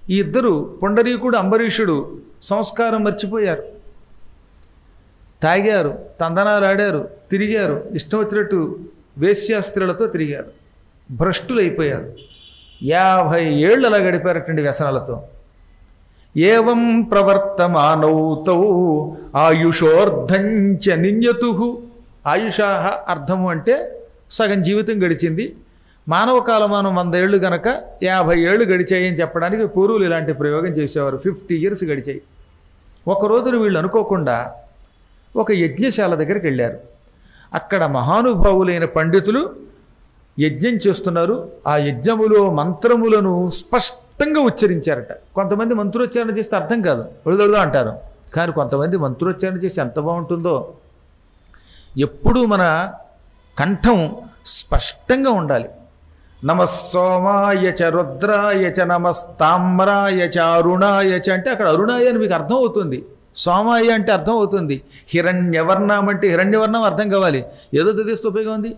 ఈ ఇద్దరు పుండరీకుడు అంబరీషుడు సంస్కారం మర్చిపోయారు తాగారు తందనాలు ఆడారు తిరిగారు ఇష్టం వచ్చినట్టు వేశ్యాస్త్రులతో తిరిగారు భ్రష్టులైపోయారు యాభై ఏళ్ళు అలా గడిపారటండి వ్యసనాలతో ఏవం ప్రవర్తమానౌ తౌ ఆయుషోర్ధంచ నిన్యతు ఆయుషాహ అర్థము అంటే సగం జీవితం గడిచింది మానవ కాలమానం వంద ఏళ్ళు గనక యాభై ఏళ్ళు గడిచాయని చెప్పడానికి పూర్వులు ఇలాంటి ప్రయోగం చేసేవారు ఫిఫ్టీ ఇయర్స్ గడిచాయి ఒక రోజున వీళ్ళు అనుకోకుండా ఒక యజ్ఞశాల దగ్గరికి వెళ్ళారు అక్కడ మహానుభావులైన పండితులు యజ్ఞం చేస్తున్నారు ఆ యజ్ఞములో మంత్రములను స్పష్టంగా ఉచ్చరించారట కొంతమంది మంత్రోచ్చారణ చేస్తే అర్థం కాదు ఒడిదొడిదో అంటారు కానీ కొంతమంది మంత్రోచ్చారణ చేస్తే ఎంత బాగుంటుందో ఎప్పుడూ మన కంఠం స్పష్టంగా ఉండాలి నమ సోమాయ చ రుద్రాయ చ నమస్తామ్రాయ చ అరుణాయ చ అంటే అక్కడ అరుణాయ అని మీకు అర్థం అవుతుంది సోమాయ అంటే అర్థం అవుతుంది హిరణ్యవర్ణం అంటే హిరణ్యవర్ణం అర్థం కావాలి ఏదో తెలిస్తే ఉపయోగం ఉంది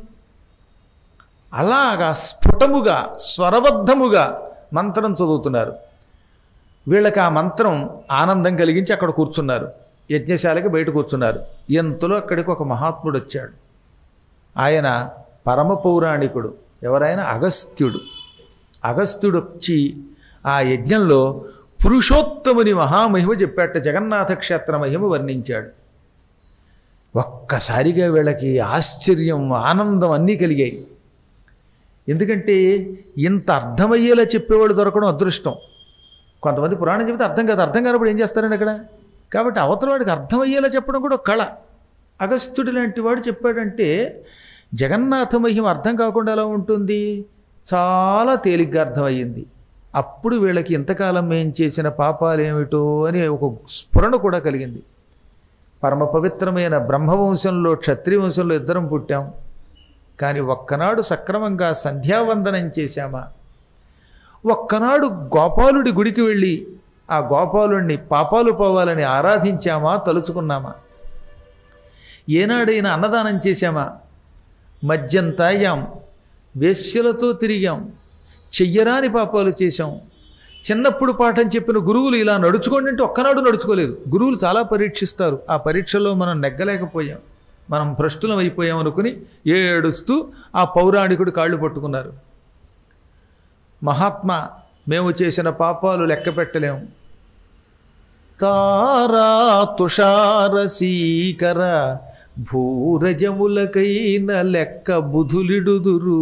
అలాగా స్ఫుటముగా స్వరబద్ధముగా మంత్రం చదువుతున్నారు వీళ్ళకి ఆ మంత్రం ఆనందం కలిగించి అక్కడ కూర్చున్నారు యజ్ఞశాలకి బయట కూర్చున్నారు ఎంతలో అక్కడికి ఒక మహాత్ముడు వచ్చాడు ఆయన పరమ పౌరాణికుడు ఎవరైనా అగస్త్యుడు అగస్త్యుడు వచ్చి ఆ యజ్ఞంలో పురుషోత్తముని మహామహిమ చెప్పాట జగన్నాథ క్షేత్ర మహిమ వర్ణించాడు ఒక్కసారిగా వీళ్ళకి ఆశ్చర్యం ఆనందం అన్నీ కలిగాయి ఎందుకంటే ఇంత అర్థమయ్యేలా చెప్పేవాడు దొరకడం అదృష్టం కొంతమంది పురాణం చెబితే అర్థం కాదు అర్థం కానప్పుడు ఏం చేస్తారండి అక్కడ కాబట్టి అవతల వాడికి అర్థమయ్యేలా చెప్పడం కూడా ఒక కళ అగస్త్యుడు లాంటి వాడు చెప్పాడంటే జగన్నాథ మహిమ అర్థం కాకుండా ఎలా ఉంటుంది చాలా తేలిగ్గా అర్థమయ్యింది అప్పుడు వీళ్ళకి ఇంతకాలం మేం చేసిన పాపాలు ఏమిటో అని ఒక స్ఫురణ కూడా కలిగింది పరమ పవిత్రమైన బ్రహ్మవంశంలో క్షత్రియ వంశంలో ఇద్దరం పుట్టాం కానీ ఒక్కనాడు సక్రమంగా సంధ్యావందనం చేశామా ఒక్కనాడు గోపాలుడి గుడికి వెళ్ళి ఆ గోపాలుడిని పాపాలు పోవాలని ఆరాధించామా తలుచుకున్నామా ఏనాడైనా అన్నదానం చేశామా మద్యం తాగాం వేశ్యలతో తిరిగాం చెయ్యరాని పాపాలు చేశాం చిన్నప్పుడు పాఠం చెప్పిన గురువులు ఇలా నడుచుకోండి అంటే ఒక్కనాడు నడుచుకోలేదు గురువులు చాలా పరీక్షిస్తారు ఆ పరీక్షలో మనం నెగ్గలేకపోయాం మనం భ్రష్టులం అయిపోయాం అనుకుని ఏడుస్తూ ఆ పౌరాణికుడు కాళ్ళు పట్టుకున్నారు మహాత్మా మేము చేసిన పాపాలు లెక్క పెట్టలేము తారా తుషారసీకర భూరజములకైన లెక్క బుధులిడుదురు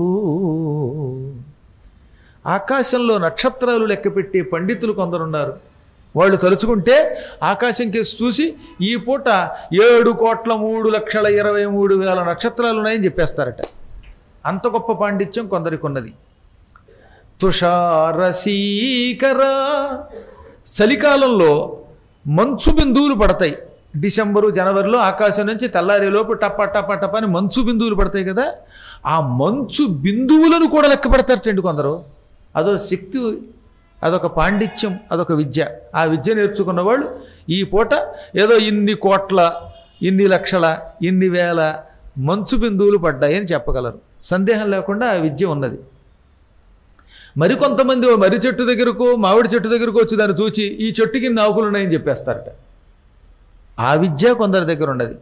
ఆకాశంలో నక్షత్రాలు లెక్క పెట్టే పండితులు కొందరున్నారు వాళ్ళు తలుచుకుంటే ఆకాశం కేసి చూసి ఈ పూట ఏడు కోట్ల మూడు లక్షల ఇరవై మూడు వేల నక్షత్రాలు ఉన్నాయని చెప్పేస్తారట అంత గొప్ప పాండిత్యం కొందరికి ఉన్నది తుషారసీకర చలికాలంలో మంచు బిందువులు పడతాయి డిసెంబరు జనవరిలో ఆకాశం నుంచి తెల్లారేలోపు టప్ప టప్ప టప్ప అని మంచు బిందువులు పడతాయి కదా ఆ మంచు బిందువులను కూడా లెక్క పెడతారటండి కొందరు అదో శక్తి అదొక పాండిత్యం అదొక విద్య ఆ విద్య నేర్చుకున్న వాళ్ళు ఈ పూట ఏదో ఇన్ని కోట్ల ఇన్ని లక్షల ఇన్ని వేల మంచు బిందువులు పడ్డాయని చెప్పగలరు సందేహం లేకుండా ఆ విద్య ఉన్నది మరికొంతమంది ఓ మర్రి చెట్టు దగ్గరకు మామిడి చెట్టు దగ్గరకు వచ్చి దాన్ని చూచి ఈ చెట్టుకి ఇన్ని ఆకులు ఉన్నాయని చెప్పేస్తారట ఆ విద్య కొందరి దగ్గర ఉన్నది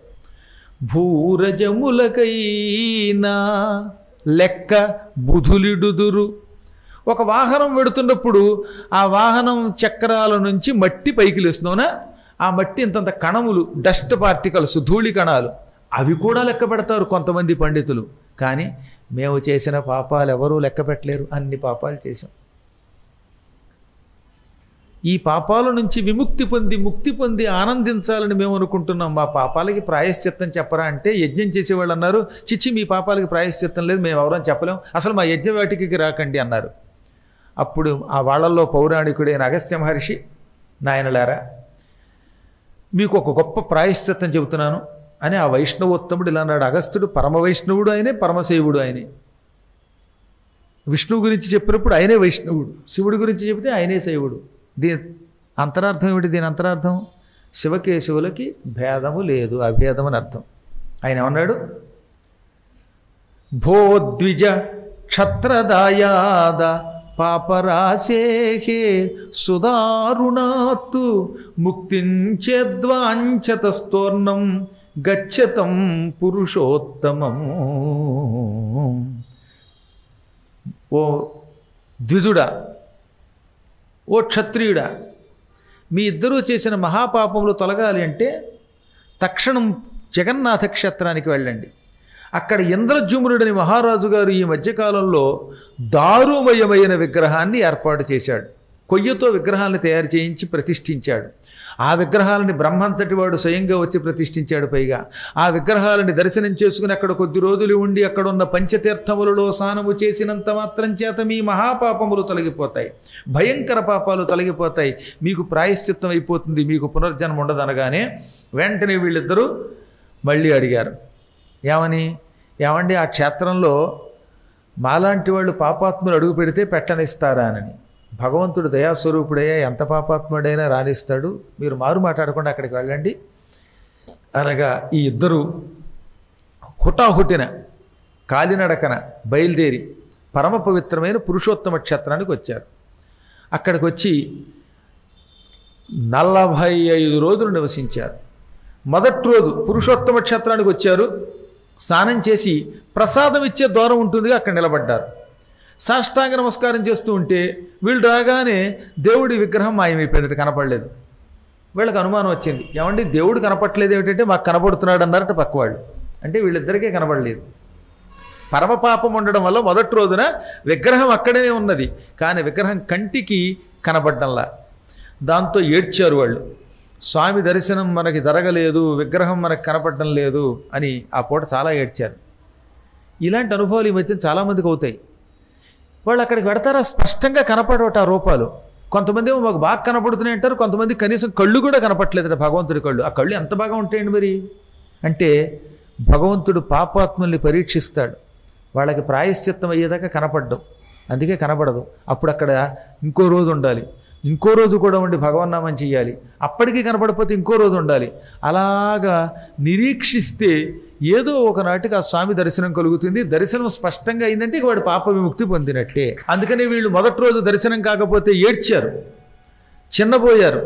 భూరజములకైనా లెక్క బుధులిడుదురు ఒక వాహనం వెడుతున్నప్పుడు ఆ వాహనం చక్రాల నుంచి మట్టి పైకి లేస్తున్నావునా ఆ మట్టి ఇంతంత కణములు డస్ట్ పార్టికల్స్ ధూళి కణాలు అవి కూడా లెక్క పెడతారు కొంతమంది పండితులు కానీ మేము చేసిన పాపాలు ఎవరూ లెక్క పెట్టలేరు అన్ని పాపాలు చేశాం ఈ పాపాల నుంచి విముక్తి పొంది ముక్తి పొంది ఆనందించాలని మేము అనుకుంటున్నాం మా పాపాలకి ప్రాయశ్చిత్తం చెప్పరా అంటే యజ్ఞం చేసేవాళ్ళు అన్నారు చిచ్చి మీ పాపాలకి ప్రాయశ్చిత్తం లేదు మేము ఎవరని చెప్పలేం అసలు మా యజ్ఞ వాటికి రాకండి అన్నారు అప్పుడు ఆ వాళ్ళల్లో పౌరాణికుడైన అగస్త్య మహర్షి నాయనలారా మీకు ఒక గొప్ప ప్రాయశ్చిత్తం చెబుతున్నాను అని ఆ వైష్ణవోత్తముడు ఇలా అన్నాడు అగస్త్యుడు పరమ వైష్ణవుడు ఆయనే పరమశైవుడు ఆయనే విష్ణువు గురించి చెప్పినప్పుడు ఆయనే వైష్ణవుడు శివుడి గురించి చెబితే ఆయనే శైవుడు దీని అంతరార్థం ఏమిటి దీని అంతరార్థం శివకేశవులకి భేదము లేదు అభేదం అని అర్థం ఆయన ఏమన్నాడు భోద్విజ క్షత్రదాయాద పాపరాశేహే సుదారుణాత్తు ముక్తించేద్వాంఛతస్తోర్ణం గచ్చతం పురుషోత్తమము ఓ ద్విజుడా ఓ క్షత్రియుడా మీ ఇద్దరూ చేసిన మహాపాపములు తొలగాలి అంటే తక్షణం జగన్నాథ క్షేత్రానికి వెళ్ళండి అక్కడ ఇంద్రజుమ్నుడని మహారాజు గారు ఈ మధ్యకాలంలో దారుమయమైన విగ్రహాన్ని ఏర్పాటు చేశాడు కొయ్యతో విగ్రహాలను తయారు చేయించి ప్రతిష్ఠించాడు ఆ విగ్రహాలని బ్రహ్మంతటి వాడు స్వయంగా వచ్చి ప్రతిష్ఠించాడు పైగా ఆ విగ్రహాలని దర్శనం చేసుకుని అక్కడ కొద్ది రోజులు ఉండి అక్కడ ఉన్న పంచతీర్థములలో స్నానము చేసినంత మాత్రం చేత మీ మహాపాపములు తొలగిపోతాయి భయంకర పాపాలు తొలగిపోతాయి మీకు ప్రాయశ్చిత్తం అయిపోతుంది మీకు పునర్జన్మ ఉండదనగానే వెంటనే వీళ్ళిద్దరూ మళ్ళీ అడిగారు ఏమని ఏమండి ఆ క్షేత్రంలో మాలాంటి వాళ్ళు పాపాత్ములు అడుగు పెడితే పెట్టనిస్తారా అని భగవంతుడు దయాస్వరూపుడయ్యా ఎంత పాపాత్ముడైనా రాణిస్తాడు మీరు మారు మాట్లాడకుండా అక్కడికి వెళ్ళండి అనగా ఈ ఇద్దరు హుటాహుటిన కాలినడకన బయలుదేరి పరమ పవిత్రమైన పురుషోత్తమ క్షేత్రానికి వచ్చారు అక్కడికి వచ్చి నలభై ఐదు రోజులు నివసించారు మొదటి రోజు పురుషోత్తమ క్షేత్రానికి వచ్చారు స్నానం చేసి ప్రసాదం ఇచ్చే ద్వారం ఉంటుందిగా అక్కడ నిలబడ్డారు సాష్టాంగ నమస్కారం చేస్తూ ఉంటే వీళ్ళు రాగానే దేవుడి విగ్రహం మాయమైపోయింది కనపడలేదు వీళ్ళకి అనుమానం వచ్చింది ఏమండి దేవుడు కనపట్లేదు ఏమిటంటే మాకు కనపడుతున్నాడు అన్నారట పక్కవాళ్ళు అంటే వీళ్ళిద్దరికీ కనపడలేదు పరమపాపం ఉండడం వల్ల మొదటి రోజున విగ్రహం అక్కడే ఉన్నది కానీ విగ్రహం కంటికి కనపడ్డంలా దాంతో ఏడ్చారు వాళ్ళు స్వామి దర్శనం మనకి జరగలేదు విగ్రహం మనకు కనపడడం లేదు అని ఆ పూట చాలా ఏడ్చారు ఇలాంటి అనుభవాలు ఈ మధ్య చాలామందికి అవుతాయి వాళ్ళు అక్కడికి పెడతారా స్పష్టంగా కనపడవట ఆ రూపాలు కొంతమంది ఏమో మాకు బాగా కనపడుతున్నాయి అంటారు కొంతమంది కనీసం కళ్ళు కూడా కనపట్లేదు భగవంతుడి కళ్ళు ఆ కళ్ళు ఎంత బాగా ఉంటాయండి మరి అంటే భగవంతుడు పాపాత్ముల్ని పరీక్షిస్తాడు వాళ్ళకి ప్రాయశ్చిత్తం అయ్యేదాకా కనపడ్డం అందుకే కనపడదు అప్పుడు అక్కడ ఇంకో రోజు ఉండాలి ఇంకో రోజు కూడా ఉండి భగవన్నామం చెయ్యాలి అప్పటికీ కనపడకపోతే ఇంకో రోజు ఉండాలి అలాగా నిరీక్షిస్తే ఏదో ఒకనాటికి ఆ స్వామి దర్శనం కలుగుతుంది దర్శనం స్పష్టంగా అయిందంటే ఇక వాడు పాప విముక్తి పొందినట్లే అందుకని వీళ్ళు మొదటి రోజు దర్శనం కాకపోతే ఏడ్చారు చిన్నబోయారు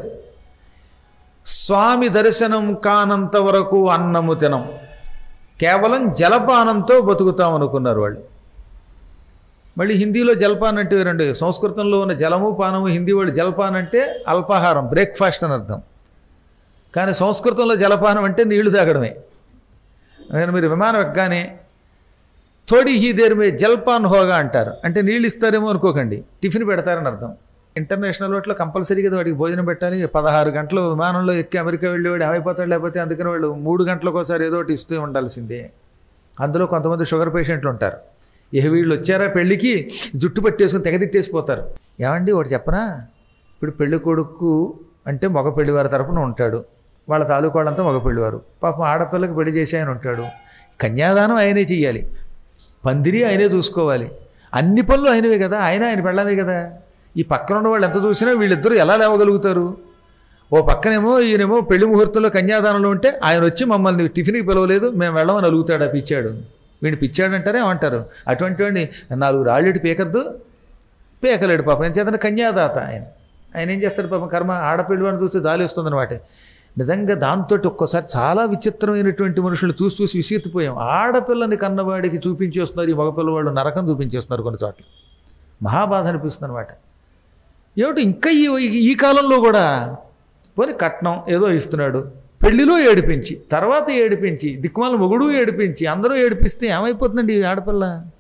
స్వామి దర్శనం కానంత వరకు అన్నము తినం కేవలం జలపానంతో బతుకుతాం అనుకున్నారు వాళ్ళు మళ్ళీ హిందీలో జలపాన్ అంటే వేరండి సంస్కృతంలో ఉన్న జలము పానము హిందీ వాళ్ళు జలపాన్ అంటే అల్పాహారం బ్రేక్ఫాస్ట్ అని అర్థం కానీ సంస్కృతంలో జలపానం అంటే నీళ్లు తాగడమే నేను మీరు విమానం ఎక్కగానే థోడి హీ దేర్ మే జల్పాన్ హోగా అంటారు అంటే నీళ్ళు ఇస్తారేమో అనుకోకండి టిఫిన్ పెడతారని అర్థం ఇంటర్నేషనల్ వాటిలో కంపల్సరీగా వాడికి భోజనం పెట్టాలి పదహారు గంటలు విమానంలో ఎక్కి అమెరికా వెళ్ళేవాడు ఏమైపోతాడు లేకపోతే అందుకని వాళ్ళు మూడు గంటలకు ఒకసారి ఏదో ఒకటి ఇస్తూ ఉండాల్సిందే అందులో కొంతమంది షుగర్ పేషెంట్లు ఉంటారు ఇక వీళ్ళు వచ్చారా పెళ్ళికి జుట్టు పట్టేసుకుని తెగదిట్టేసిపోతారు ఏమండి ఒకటి చెప్పనా ఇప్పుడు పెళ్లి కొడుకు అంటే మగ పెళ్లివారి తరపున ఉంటాడు వాళ్ళ తాలూకు వాళ్ళంతా మగ పెళ్లివారు పాపం ఆడపిల్లకి పెళ్లి చేసి ఆయన ఉంటాడు కన్యాదానం ఆయనే చెయ్యాలి పందిరి ఆయనే చూసుకోవాలి అన్ని పనులు ఆయనవే కదా ఆయన ఆయన పెళ్ళమే కదా ఈ పక్కన ఉన్న వాళ్ళు ఎంత చూసినా వీళ్ళిద్దరూ ఎలా లేవగలుగుతారు ఓ పక్కనేమో ఈయనేమో పెళ్లి ముహూర్తంలో కన్యాదానంలో ఉంటే ఆయన వచ్చి మమ్మల్ని టిఫిన్కి పిలవలేదు మేము వెళ్ళమని అలుగుతాడు ఆ పిచ్చాడు వీడిని పిచ్చాడంటారే ఏమంటారు అటువంటి వాడిని నాలుగు రాళ్ళెటి పీకద్దు పీకలేడు పాపం ఏం చేతన కన్యాదాత ఆయన ఆయన ఏం చేస్తాడు పాపం కర్మ ఆడపిల్లి వాడిని చూస్తే జాలి వస్తుంది అనమాట నిజంగా దాంతో ఒక్కోసారి చాలా విచిత్రమైనటువంటి మనుషులు చూసి చూసి విసిగిపోయాం ఆడపిల్లని కన్నవాడికి చూపించేస్తున్నారు ఈ మగపిల్లవాళ్ళు నరకం చూపించేస్తున్నారు కొన్ని చోట్ల మహాబాధ అనిపిస్తుంది అనమాట ఏమిటి ఇంకా ఈ ఈ కాలంలో కూడా పోనీ కట్నం ఏదో ఇస్తున్నాడు పెళ్లిలో ఏడిపించి తర్వాత ఏడిపించి దిక్కుమాల మొగుడు ఏడిపించి అందరూ ఏడిపిస్తే ఏమైపోతుందండి ఈ ఆడపిల్ల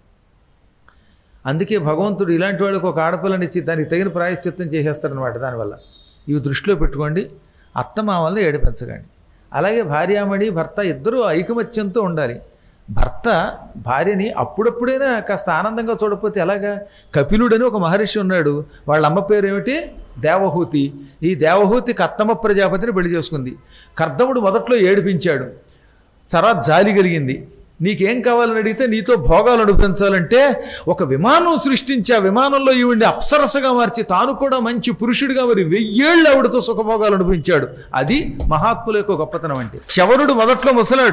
అందుకే భగవంతుడు ఇలాంటి వాళ్ళకి ఒక ఆడపిల్లనిచ్చి దానికి తగిన ప్రాయశ్చిత్తం చేసేస్తాడనమాట దానివల్ల ఇవి దృష్టిలో పెట్టుకోండి అత్తమామల్ని ఏడిపించకండి అలాగే భార్యామణి భర్త ఇద్దరూ ఐకమత్యంతో ఉండాలి భర్త భార్యని అప్పుడప్పుడైనా కాస్త ఆనందంగా చూడకపోతే ఎలాగా కపిలుడని ఒక మహర్షి ఉన్నాడు వాళ్ళ అమ్మ పేరు ఏమిటి దేవహూతి ఈ దేవహూతి కర్తమ ప్రజాపతిని పెళ్లి చేసుకుంది కర్దముడు మొదట్లో ఏడిపించాడు తర్వాత జాలి కలిగింది నీకేం కావాలని అడిగితే నీతో భోగాలు అనిపించాలంటే ఒక విమానం సృష్టించి ఆ విమానంలో ఈవిడ్ని అప్సరసగా మార్చి తాను కూడా మంచి పురుషుడిగా మరి వెయ్యేళ్ళు ఆవిడతో సుఖభోగాలు అనిపించాడు అది మహాత్ముల యొక్క గొప్పతనం అంటే శవరుడు మొదట్లో ముసలాడు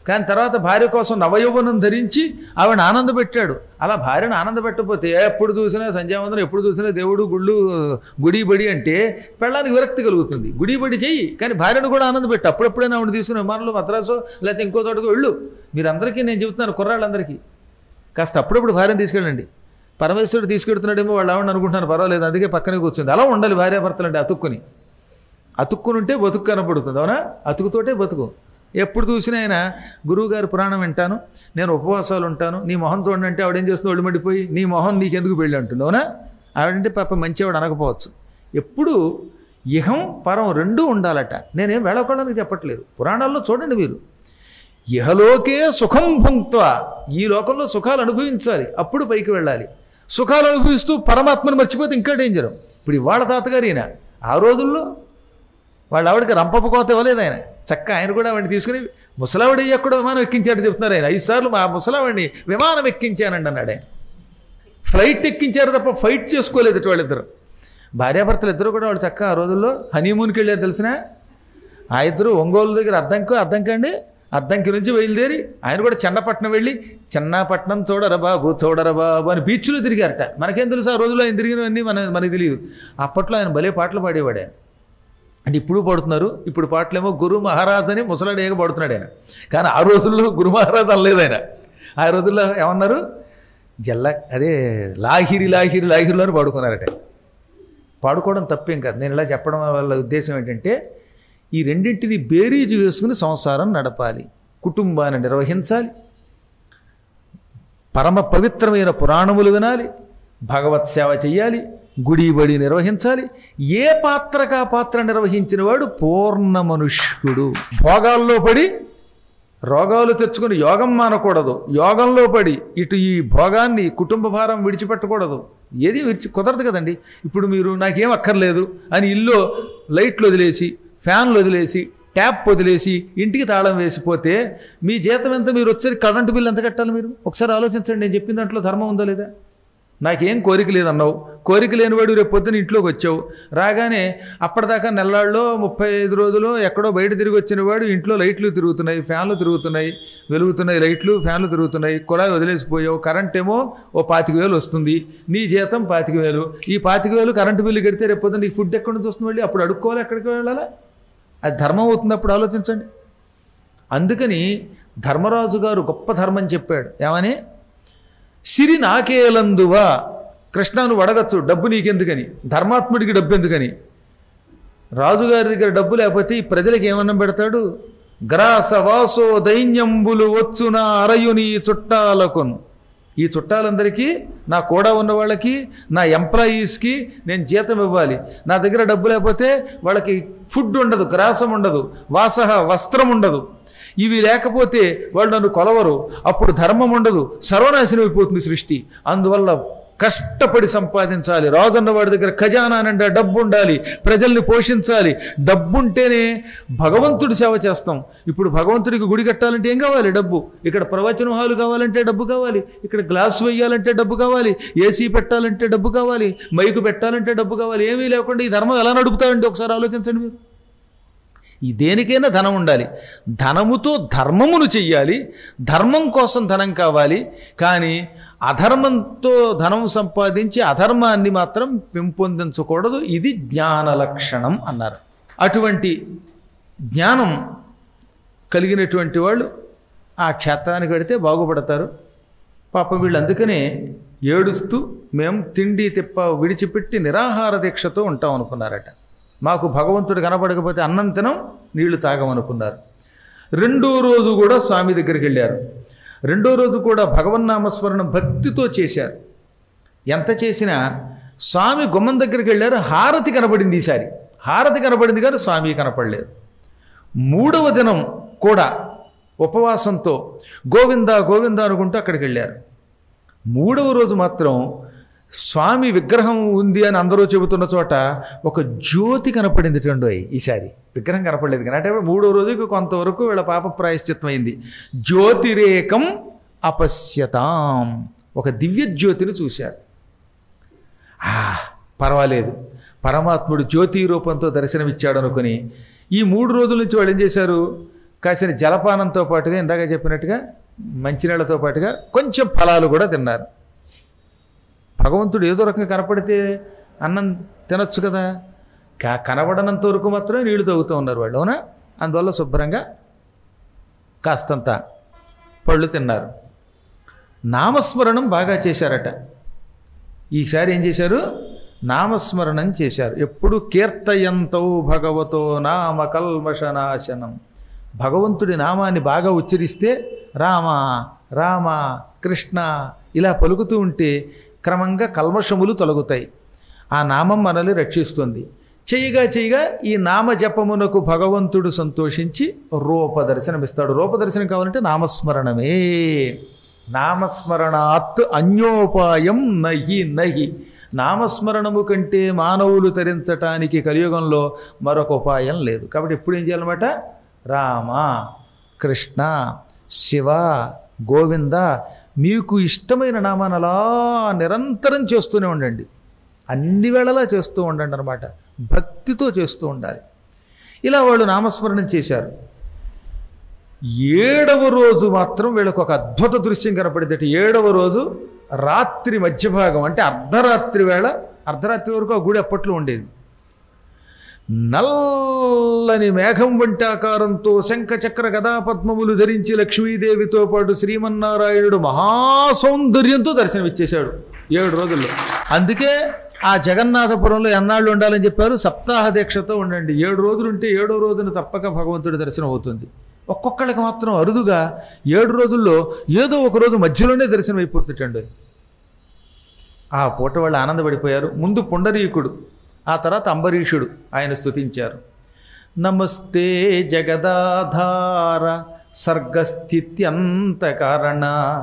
కానీ తర్వాత భార్య కోసం నవయౌవనం ధరించి ఆవిడ ఆనందపెట్టాడు అలా భార్యను ఆనందపెట్టకపోతే ఎప్పుడు చూసినా సంధ్యావందనం ఎప్పుడు చూసినా దేవుడు గుళ్ళు గుడి బడి అంటే పెళ్ళానికి విరక్తి కలుగుతుంది గుడి బడి చెయ్యి కానీ భార్యను కూడా ఆనందపెట్టు అప్పుడప్పుడైనా ఆవిడ తీసుకుని విమానంలో మద్రాసు లేకపోతే ఇంకో చోటకు వెళ్ళు మీరందరికీ నేను చెబుతున్నాను కుర్రాళ్ళందరికీ కాస్త అప్పుడప్పుడు భార్యను తీసుకెళ్ళండి పరమేశ్వరుడు తీసుకెడుతున్నాడేమో వాళ్ళు ఆవిడ అనుకుంటున్నారు పర్వాలేదు అందుకే పక్కనే కూర్చుంది అలా ఉండాలి భార్యాభర్తలు అంటే అతుక్కుని అతుక్కుని ఉంటే బతుకు కనపడుతుంది అవునా అతుకుతోటే బతుకు ఎప్పుడు చూసినా ఆయన గురువుగారి పురాణం వింటాను నేను ఉపవాసాలు ఉంటాను నీ మొహం చూడండి అంటే ఆవిడేం చేస్తుంది ఒళ్ళు మండిపోయి నీ మొహం నీకెందుకు పెళ్ళి అంటుంది అవునా ఆవిడంటే పాప మంచివాడు అనకపోవచ్చు ఎప్పుడు ఇహం పరం రెండూ ఉండాలట నేనేం వెళ్ళకూడదని చెప్పట్లేదు పురాణాల్లో చూడండి మీరు ఇహలోకే సుఖం భుంక్త్వ ఈ లోకంలో సుఖాలు అనుభవించాలి అప్పుడు పైకి వెళ్ళాలి సుఖాలు అనుభవిస్తూ పరమాత్మను మర్చిపోతే ఇంకా డేంజర్ ఇప్పుడు ఇవాళ తాతగారు ఈయన ఆ రోజుల్లో వాళ్ళ ఆవిడకి రంపపు కోత ఇవ్వలేదు ఆయన చక్క ఆయన కూడా ఆవిడని తీసుకుని ముసలావిడ ఎక్కడో విమానం ఎక్కించాడు చెప్తున్నారు ఆయన ఐదు సార్లు మా ముసలావిడిని విమానం ఎక్కించానండి అన్నాడు ఆయన ఫ్లైట్ ఎక్కించారు తప్ప ఫైట్ చేసుకోలేదు ఇటు వాళ్ళిద్దరు భార్యాభర్తలు ఇద్దరు కూడా వాళ్ళు చక్క ఆ రోజుల్లో హనీమూన్కి వెళ్ళారు తెలిసిన ఆ ఇద్దరు ఒంగోలు దగ్గర అద్దంకు అద్దంకండి అద్దంకి నుంచి బయలుదేరి ఆయన కూడా చెన్నపట్నం వెళ్ళి చెన్నపట్నం చూడరా బాబు చూడరా బాబు అని బీచ్లో తిరిగారట మనకేం తెలుసు ఆ రోజుల్లో ఆయన తిరిగినవన్నీ మన మనకి తెలియదు అప్పట్లో ఆయన భలే పాటలు పాడేవాడు ఆయన అంటే ఇప్పుడు పాడుతున్నారు ఇప్పుడు పాటలేమో గురు మహారాజ్ అని ముసలాడేగా పాడుతున్నాడు ఆయన కానీ ఆ రోజుల్లో గురు మహారాజ్ అనలేదు ఆయన ఆ రోజుల్లో ఏమన్నారు జల్ల అదే లాహిరి లాహిరి లాహిరిలో అని పాడుకున్నారట పాడుకోవడం తప్పేం కాదు నేను ఇలా చెప్పడం వల్ల ఉద్దేశం ఏంటంటే ఈ రెండింటిని బేరీజు వేసుకుని సంసారం నడపాలి కుటుంబాన్ని నిర్వహించాలి పరమ పవిత్రమైన పురాణములు వినాలి భగవత్ సేవ చెయ్యాలి గుడి బడి నిర్వహించాలి ఏ పాత్రకా పాత్ర నిర్వహించిన వాడు పూర్ణ మనుష్యుడు భోగాల్లో పడి రోగాలు తెచ్చుకుని యోగం మానకూడదు యోగంలో పడి ఇటు ఈ భోగాన్ని కుటుంబ భారం విడిచిపెట్టకూడదు ఏది విడిచి కుదరదు కదండి ఇప్పుడు మీరు నాకేం అక్కర్లేదు అని ఇల్లు లైట్లు వదిలేసి ఫ్యాన్లు వదిలేసి ట్యాప్ వదిలేసి ఇంటికి తాళం వేసిపోతే మీ జీతం ఎంత మీరు వచ్చేసరికి కరెంటు బిల్లు ఎంత కట్టాలి మీరు ఒకసారి ఆలోచించండి నేను చెప్పిన దాంట్లో ధర్మం ఉందా లేదా నాకేం కోరిక లేదన్నావు కోరిక లేనివాడు రేపు పొద్దున ఇంట్లోకి వచ్చావు రాగానే అప్పటిదాకా నెల్లాళ్ళలో ముప్పై ఐదు రోజులు ఎక్కడో బయట తిరిగి వచ్చిన వాడు ఇంట్లో లైట్లు తిరుగుతున్నాయి ఫ్యాన్లు తిరుగుతున్నాయి వెలుగుతున్నాయి లైట్లు ఫ్యాన్లు తిరుగుతున్నాయి కుళాయి వదిలేసిపోయావు కరెంట్ ఏమో ఓ పాతిక వేలు వస్తుంది నీ జీతం పాతిక వేలు ఈ పాతిక వేలు కరెంటు బిల్లు కడితే రేపు పొద్దున నీకు ఫుడ్ ఎక్కడి నుంచి వస్తుంది మళ్ళీ అప్పుడు అడుక్కోవాలి ఎక్కడికి వెళ్ళాలా అది ధర్మం అవుతుంది అప్పుడు ఆలోచించండి అందుకని ధర్మరాజు గారు గొప్ప ధర్మం చెప్పాడు ఏమని సిరి నాకేలందువా కృష్ణ నువ్వు అడగచ్చు డబ్బు నీకెందుకని ధర్మాత్ముడికి డబ్బు ఎందుకని రాజుగారి దగ్గర డబ్బు లేకపోతే ఈ ప్రజలకు ఏమన్నం పెడతాడు గ్రాస వాసో దైన్యంబులు వచ్చున అరయుని చుట్టాలకును ఈ చుట్టాలందరికీ నా కూడా ఉన్న వాళ్ళకి నా ఎంప్లాయీస్కి నేను జీతం ఇవ్వాలి నా దగ్గర డబ్బు లేకపోతే వాళ్ళకి ఫుడ్ ఉండదు గ్రాసం ఉండదు వాసహ వస్త్రం ఉండదు ఇవి లేకపోతే వాళ్ళు నన్ను కొలవరు అప్పుడు ధర్మం ఉండదు సర్వనాశనం అయిపోతుంది సృష్టి అందువల్ల కష్టపడి సంపాదించాలి రాజన్న వాడి దగ్గర ఖజానా నిండా డబ్బు ఉండాలి ప్రజల్ని పోషించాలి డబ్బుంటేనే భగవంతుడి సేవ చేస్తాం ఇప్పుడు భగవంతుడికి గుడి కట్టాలంటే ఏం కావాలి డబ్బు ఇక్కడ ప్రవచన హాలు కావాలంటే డబ్బు కావాలి ఇక్కడ గ్లాస్ వేయాలంటే డబ్బు కావాలి ఏసీ పెట్టాలంటే డబ్బు కావాలి మైకు పెట్టాలంటే డబ్బు కావాలి ఏమీ లేకుండా ఈ ధర్మం ఎలా నడుపుతారంటే ఒకసారి ఆలోచించండి మీరు ఈ దేనికైనా ధనం ఉండాలి ధనముతో ధర్మమును చెయ్యాలి ధర్మం కోసం ధనం కావాలి కానీ అధర్మంతో ధనం సంపాదించి అధర్మాన్ని మాత్రం పెంపొందించకూడదు ఇది జ్ఞాన లక్షణం అన్నారు అటువంటి జ్ఞానం కలిగినటువంటి వాళ్ళు ఆ క్షేత్రానికి వెడితే బాగుపడతారు పాప వీళ్ళు అందుకనే ఏడుస్తూ మేము తిండి తిప్ప విడిచిపెట్టి నిరాహార దీక్షతో ఉంటాం అనుకున్నారట మాకు భగవంతుడు కనపడకపోతే అన్నం తినం నీళ్లు తాగమనుకున్నారు రెండో రోజు కూడా స్వామి దగ్గరికి వెళ్ళారు రెండో రోజు కూడా భగవన్నామస్మరణం భక్తితో చేశారు ఎంత చేసినా స్వామి గుమ్మం దగ్గరికి వెళ్ళారు హారతి కనపడింది ఈసారి హారతి కనపడింది కానీ స్వామి కనపడలేదు మూడవ దినం కూడా ఉపవాసంతో గోవింద గోవింద అనుకుంటూ అక్కడికి వెళ్ళారు మూడవ రోజు మాత్రం స్వామి విగ్రహం ఉంది అని అందరూ చెబుతున్న చోట ఒక జ్యోతి కనపడింది టండోయ్ ఈసారి విగ్రహం కనపడలేదు కానీ అంటే మూడో రోజుకి కొంతవరకు వీళ్ళ పాప ప్రాయశ్చిత్తం అయింది జ్యోతిరేకం అపశ్యతాం ఒక దివ్య జ్యోతిని చూశారు ఆ, పర్వాలేదు పరమాత్ముడు జ్యోతి రూపంతో దర్శనమిచ్చాడు అనుకుని ఈ మూడు రోజుల నుంచి వాళ్ళు ఏం చేశారు కాసిన జలపానంతో పాటుగా ఇందాక చెప్పినట్టుగా మంచినీళ్ళతో పాటుగా కొంచెం ఫలాలు కూడా తిన్నారు భగవంతుడు ఏదో రకంగా కనపడితే అన్నం తినొచ్చు కదా క- కనబడనంత వరకు మాత్రమే నీళ్లు తాగుతూ ఉన్నారు వాళ్ళు అవునా అందువల్ల శుభ్రంగా కాస్తంత పళ్ళు తిన్నారు నామస్మరణం బాగా చేశారట ఈసారి ఏం చేశారు నామస్మరణం చేశారు ఎప్పుడు కీర్తయంతౌ భగవతో నామ కల్మషనాశనం భగవంతుడి నామాన్ని బాగా ఉచ్చరిస్తే రామ రామ కృష్ణ ఇలా పలుకుతూ ఉంటే క్రమంగా కల్మషములు తొలగుతాయి ఆ నామం మనల్ని రక్షిస్తుంది చేయగా చేయగా ఈ నామ జపమునకు భగవంతుడు సంతోషించి రూపదర్శనమిస్తాడు రూపదర్శనం కావాలంటే నామస్మరణమే నామస్మరణాత్ అన్యోపాయం నహి నహి నామస్మరణము కంటే మానవులు తరించటానికి కలియుగంలో మరొక ఉపాయం లేదు కాబట్టి ఎప్పుడు ఏం చేయాలన్నమాట రామ కృష్ణ శివ గోవింద మీకు ఇష్టమైన నామాన్ని అలా నిరంతరం చేస్తూనే ఉండండి అన్ని వేళలా చేస్తూ ఉండండి అనమాట భక్తితో చేస్తూ ఉండాలి ఇలా వాళ్ళు నామస్మరణం చేశారు ఏడవ రోజు మాత్రం వీళ్ళకు ఒక అద్భుత దృశ్యం కనపడింది ఏడవ రోజు రాత్రి మధ్యభాగం అంటే అర్ధరాత్రి వేళ అర్ధరాత్రి వరకు ఆ గుడి అప్పట్లో ఉండేది నల్లని మేఘం వంటి ఆకారంతో శంఖచక్ర గదాపద్మములు ధరించి లక్ష్మీదేవితో పాటు శ్రీమన్నారాయణుడు మహాసౌందర్యంతో దర్శనమిచ్చేశాడు ఏడు రోజుల్లో అందుకే ఆ జగన్నాథపురంలో ఎన్నాళ్ళు ఉండాలని చెప్పారు సప్తాహ దీక్షతో ఉండండి ఏడు రోజులు ఉంటే ఏడో రోజున తప్పక భగవంతుడి దర్శనం అవుతుంది ఒక్కొక్కళ్ళకి మాత్రం అరుదుగా ఏడు రోజుల్లో ఏదో ఒక రోజు మధ్యలోనే దర్శనం అయిపోతుంటండి ఆ పూట వాళ్ళు ఆనందపడిపోయారు ముందు పుండరీకుడు ఆ తర్వాత అంబరీషుడు ఆయన స్తుతించారు నమస్తే జగదాధార సర్గస్థిత్యంతకారణ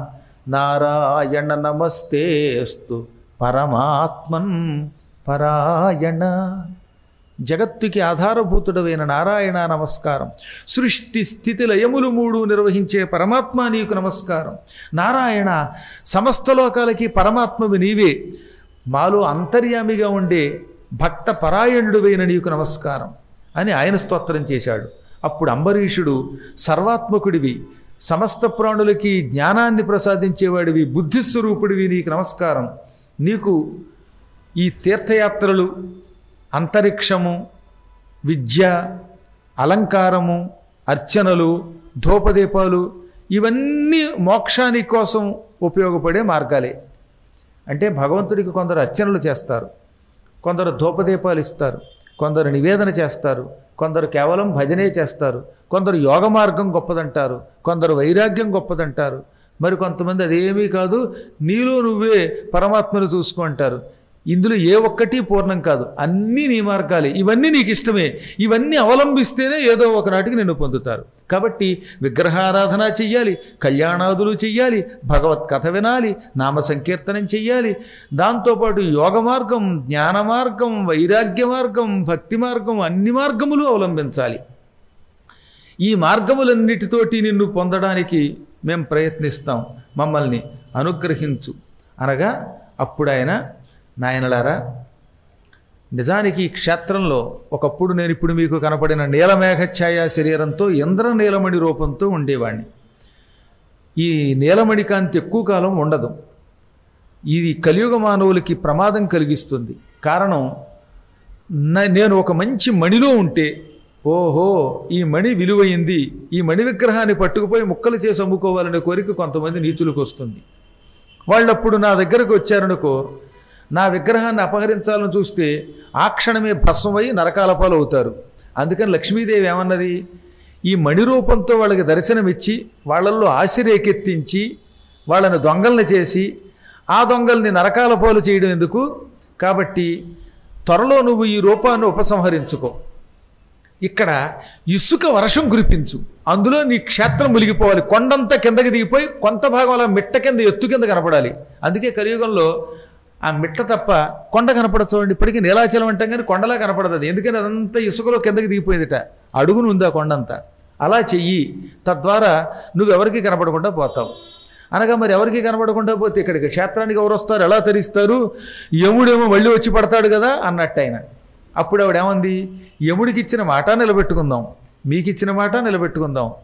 నారాయణ నమస్తేస్తు పరమాత్మన్ పరాయణ జగత్తుకి ఆధారభూతుడమైన నారాయణ నమస్కారం సృష్టి స్థితి లయములు మూడు నిర్వహించే పరమాత్మ నీకు నమస్కారం నారాయణ సమస్త లోకాలకి పరమాత్మవి నీవే మాలో అంతర్యామిగా ఉండే భక్త పరాయణుడువైన నీకు నమస్కారం అని ఆయన స్తోత్రం చేశాడు అప్పుడు అంబరీషుడు సర్వాత్మకుడివి సమస్త ప్రాణులకి జ్ఞానాన్ని ప్రసాదించేవాడివి బుద్ధిస్వరూపుడివి నీకు నమస్కారం నీకు ఈ తీర్థయాత్రలు అంతరిక్షము విద్య అలంకారము అర్చనలు ధూపదీపాలు ఇవన్నీ మోక్షాని కోసం ఉపయోగపడే మార్గాలే అంటే భగవంతుడికి కొందరు అర్చనలు చేస్తారు కొందరు ధూపదీపాలు ఇస్తారు కొందరు నివేదన చేస్తారు కొందరు కేవలం భజనే చేస్తారు కొందరు యోగ మార్గం గొప్పదంటారు కొందరు వైరాగ్యం గొప్పదంటారు మరి కొంతమంది అదేమీ కాదు నీలో నువ్వే పరమాత్మను చూసుకుంటారు ఇందులో ఏ ఒక్కటి పూర్ణం కాదు అన్నీ నీ మార్గాలే ఇవన్నీ నీకు ఇష్టమే ఇవన్నీ అవలంబిస్తేనే ఏదో ఒకనాటికి నిన్ను పొందుతారు కాబట్టి విగ్రహారాధన చెయ్యాలి కళ్యాణాదులు చెయ్యాలి భగవత్ కథ వినాలి నామ సంకీర్తనం చెయ్యాలి దాంతోపాటు యోగ మార్గం జ్ఞాన మార్గం వైరాగ్య మార్గం భక్తి మార్గం అన్ని మార్గములు అవలంబించాలి ఈ మార్గములన్నిటితోటి నిన్ను పొందడానికి మేము ప్రయత్నిస్తాం మమ్మల్ని అనుగ్రహించు అనగా అప్పుడు ఆయన నాయనలారా నిజానికి ఈ క్షేత్రంలో ఒకప్పుడు నేను ఇప్పుడు మీకు కనపడిన నీలమేఘఛాయ శరీరంతో ఇంద్ర నీలమణి రూపంతో ఉండేవాణ్ణి ఈ నీలమణి కాంతి ఎక్కువ కాలం ఉండదు ఇది కలియుగ మానవులకి ప్రమాదం కలిగిస్తుంది కారణం న- నేను ఒక మంచి మణిలో ఉంటే ఓహో ఈ మణి విలువైంది ఈ మణి విగ్రహాన్ని పట్టుకుపోయి ముక్కలు చేసి అమ్ముకోవాలనే కోరిక కొంతమంది నీచులకు వస్తుంది వాళ్ళప్పుడు నా దగ్గరకు వచ్చారనుకో నా విగ్రహాన్ని అపహరించాలని చూస్తే ఆ క్షణమే భస్మమై నరకాల పాలు అవుతారు అందుకని లక్ష్మీదేవి ఏమన్నది ఈ మణి రూపంతో వాళ్ళకి దర్శనమిచ్చి వాళ్ళల్లో ఆశ రేకెత్తించి వాళ్ళని దొంగల్ని చేసి ఆ దొంగల్ని నరకాల పాలు చేయడం ఎందుకు కాబట్టి త్వరలో నువ్వు ఈ రూపాన్ని ఉపసంహరించుకో ఇక్కడ ఇసుక వర్షం కురిపించు అందులో నీ క్షేత్రం మునిగిపోవాలి కొండంతా కిందకి దిగిపోయి కొంత భాగం అలా మిట్ట కింద ఎత్తు కింద కనపడాలి అందుకే కలియుగంలో ఆ మిట్ట తప్ప కొండ కనపడదు చూడండి ఇప్పటికీ నీలాచలం అంటాం కానీ కొండలా కనపడదు అది ఎందుకని అదంతా ఇసుకలో కిందకి దిగిపోయిందిట అడుగును ఉందా కొండంతా అలా చెయ్యి తద్వారా నువ్వెవరికి కనపడకుండా పోతావు అనగా మరి ఎవరికి కనపడకుండా పోతే ఇక్కడికి క్షేత్రానికి ఎవరు వస్తారు ఎలా తరిస్తారు యముడేమో మళ్ళీ వచ్చి పడతాడు కదా అన్నట్టు ఆయన అప్పుడు ఆవిడ ఏమంది యముడికి ఇచ్చిన మాట నిలబెట్టుకుందాం మీకు ఇచ్చిన మాట నిలబెట్టుకుందాం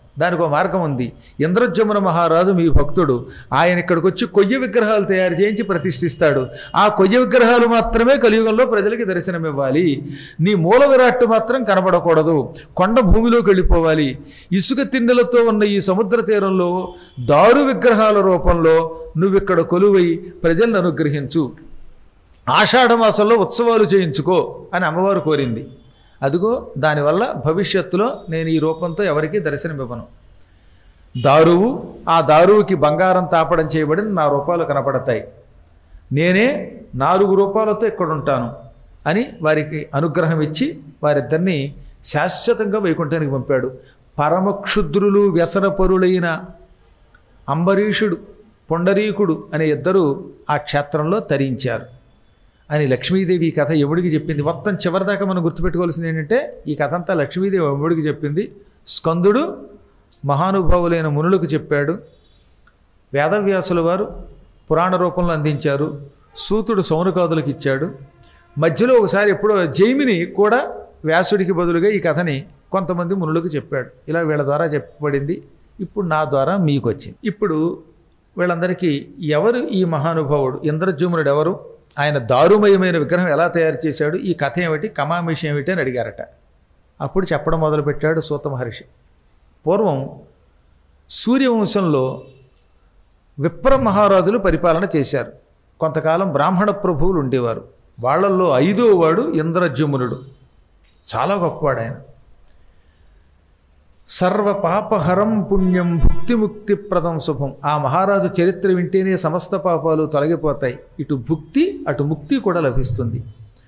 దానికి ఒక మార్గం ఉంది ఇంద్రజమున మహారాజు మీ భక్తుడు ఆయన ఇక్కడికి వచ్చి కొయ్య విగ్రహాలు తయారు చేయించి ప్రతిష్ఠిస్తాడు ఆ కొయ్య విగ్రహాలు మాత్రమే కలియుగంలో ప్రజలకి దర్శనమివ్వాలి నీ మూల విరాట్టు మాత్రం కనబడకూడదు కొండ భూమిలోకి వెళ్ళిపోవాలి ఇసుక తిన్నెలతో ఉన్న ఈ సముద్ర తీరంలో దారు విగ్రహాల రూపంలో నువ్విక్కడ కొలువై ప్రజలను అనుగ్రహించు ఆషాఢ మాసంలో ఉత్సవాలు చేయించుకో అని అమ్మవారు కోరింది అదిగో దానివల్ల భవిష్యత్తులో నేను ఈ రూపంతో ఎవరికీ దర్శనమివ్వను దారువు ఆ దారువుకి బంగారం తాపడం చేయబడిన నా రూపాలు కనపడతాయి నేనే నాలుగు రూపాలతో ఇక్కడ ఉంటాను అని వారికి అనుగ్రహం ఇచ్చి వారిద్దరిని శాశ్వతంగా వైకుంఠానికి పంపాడు పరమక్షుద్రులు వ్యసనపరులైన అంబరీషుడు పొండరీకుడు అనే ఇద్దరు ఆ క్షేత్రంలో తరించారు అని లక్ష్మీదేవి ఈ కథ ఎముడికి చెప్పింది మొత్తం చివరిదాకా మనం గుర్తుపెట్టుకోవాల్సింది ఏంటంటే ఈ కథ అంతా లక్ష్మీదేవి ఎముడికి చెప్పింది స్కందుడు మహానుభావులైన మునులకు చెప్పాడు వేదవ్యాసుల వారు పురాణ రూపంలో అందించారు సూతుడు సౌనకాదులకు ఇచ్చాడు మధ్యలో ఒకసారి ఎప్పుడో జైమిని కూడా వ్యాసుడికి బదులుగా ఈ కథని కొంతమంది మునులకు చెప్పాడు ఇలా వీళ్ళ ద్వారా చెప్పబడింది ఇప్పుడు నా ద్వారా మీకు వచ్చింది ఇప్పుడు వీళ్ళందరికీ ఎవరు ఈ మహానుభావుడు ఇంద్రజుమ్నుడు ఎవరు ఆయన దారుమయమైన విగ్రహం ఎలా తయారు చేశాడు ఈ కథ ఏమిటి కమామిషం ఏమిటి అని అడిగారట అప్పుడు చెప్పడం మొదలుపెట్టాడు సూత మహర్షి పూర్వం సూర్యవంశంలో విప్ర మహారాజులు పరిపాలన చేశారు కొంతకాలం బ్రాహ్మణ ప్రభువులు ఉండేవారు వాళ్ళల్లో ఐదో వాడు ఇంద్రజమునుడు చాలా గొప్పవాడు ఆయన సర్వ పాపహరం పుణ్యం భుక్తిముక్తి ప్రదం శుభం ఆ మహారాజు చరిత్ర వింటేనే సమస్త పాపాలు తొలగిపోతాయి ఇటు భుక్తి అటు ముక్తి కూడా లభిస్తుంది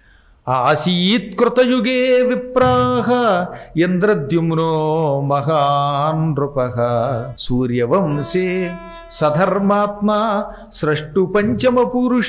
ఆసీత్కృతయుగే విప్రాహ ఇంద్రద్యుమ్నో మహాన్ నృప సూర్యవంశే సధర్మాత్మా స్రష్టు పంచమ పురుష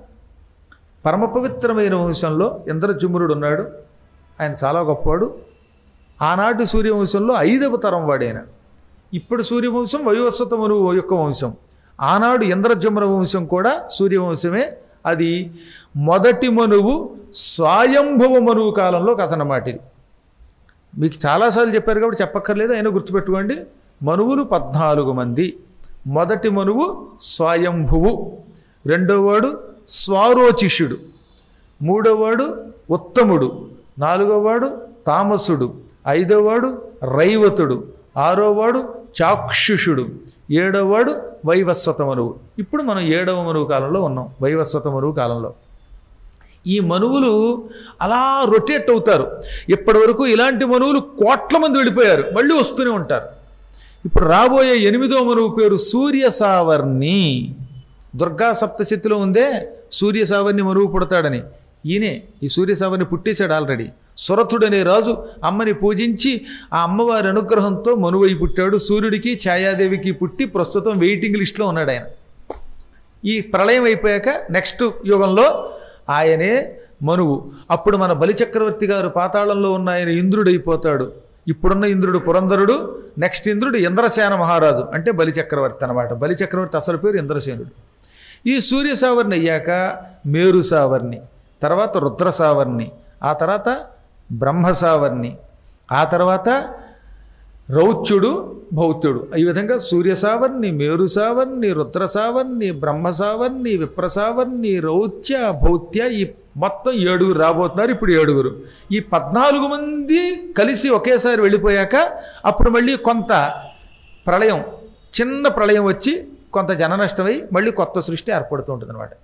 పరమ పవిత్రమైన వంశంలో ఇంద్రజుమ్రుడు ఉన్నాడు ఆయన చాలా గొప్పవాడు ఆనాటి సూర్యవంశంలో ఐదవ తరం వాడైన ఇప్పుడు సూర్యవంశం వైవస్వత మనువు యొక్క వంశం ఆనాడు ఇంద్రజమున వంశం కూడా సూర్యవంశమే అది మొదటి మనువు స్వయంభవ మనువు కాలంలో కథ అన్నమాట ఇది మీకు చాలాసార్లు చెప్పారు కాబట్టి చెప్పక్కర్లేదు అయినా గుర్తుపెట్టుకోండి మనువులు పద్నాలుగు మంది మొదటి మనువు స్వయంభువు రెండోవాడు స్వారోచిష్యుడు మూడోవాడు ఉత్తముడు నాలుగోవాడు తామసుడు ఐదోవాడు రైవతుడు ఆరోవాడు చాక్షుషుడు ఏడోవాడు వైవస్వత మనువు ఇప్పుడు మనం ఏడవ మనువు కాలంలో ఉన్నాం వైవస్వత మనువు కాలంలో ఈ మనువులు అలా రొటేట్ అవుతారు ఇప్పటి వరకు ఇలాంటి మనువులు కోట్ల మంది వెళ్ళిపోయారు మళ్ళీ వస్తూనే ఉంటారు ఇప్పుడు రాబోయే ఎనిమిదో మనువు పేరు సూర్య సావర్ణి దుర్గా సప్తశతిలో ఉందే సూర్య సావర్ణి మనువు పుడతాడని ఈయనే ఈ సూర్య సావర్ణి పుట్టేశాడు ఆల్రెడీ సురథుడనే రాజు అమ్మని పూజించి ఆ అమ్మవారి అనుగ్రహంతో మనువై పుట్టాడు సూర్యుడికి ఛాయాదేవికి పుట్టి ప్రస్తుతం వెయిటింగ్ లిస్ట్లో ఉన్నాడు ఆయన ఈ ప్రళయం అయిపోయాక నెక్స్ట్ యుగంలో ఆయనే మనువు అప్పుడు మన బలిచక్రవర్తి గారు పాతాళంలో ఉన్న ఆయన ఇంద్రుడైపోతాడు ఇప్పుడున్న ఇంద్రుడు పురంధరుడు నెక్స్ట్ ఇంద్రుడు ఇంద్రసేన మహారాజు అంటే బలిచక్రవర్తి అనమాట బలిచక్రవర్తి అసలు పేరు ఇంద్రసేనుడు ఈ సూర్య సావర్ణి అయ్యాక మేరు సావర్ణి తర్వాత రుద్ర సావర్ణి ఆ తర్వాత బ్రహ్మ సావర్ణి ఆ తర్వాత రౌచ్యుడు భౌత్యుడు ఈ విధంగా సూర్య సావర్ణి మేరు సావర్ణి రుద్ర సావర్ణి బ్రహ్మ సావర్ణి విప్ర సావర్ణి రౌత్య భౌత్య ఈ మొత్తం ఏడుగురు రాబోతున్నారు ఇప్పుడు ఏడుగురు ఈ పద్నాలుగు మంది కలిసి ఒకేసారి వెళ్ళిపోయాక అప్పుడు మళ్ళీ కొంత ప్రళయం చిన్న ప్రళయం వచ్చి కొంత జన నష్టమై మళ్ళీ కొత్త సృష్టి ఏర్పడుతూ ఉంటుంది అనమాట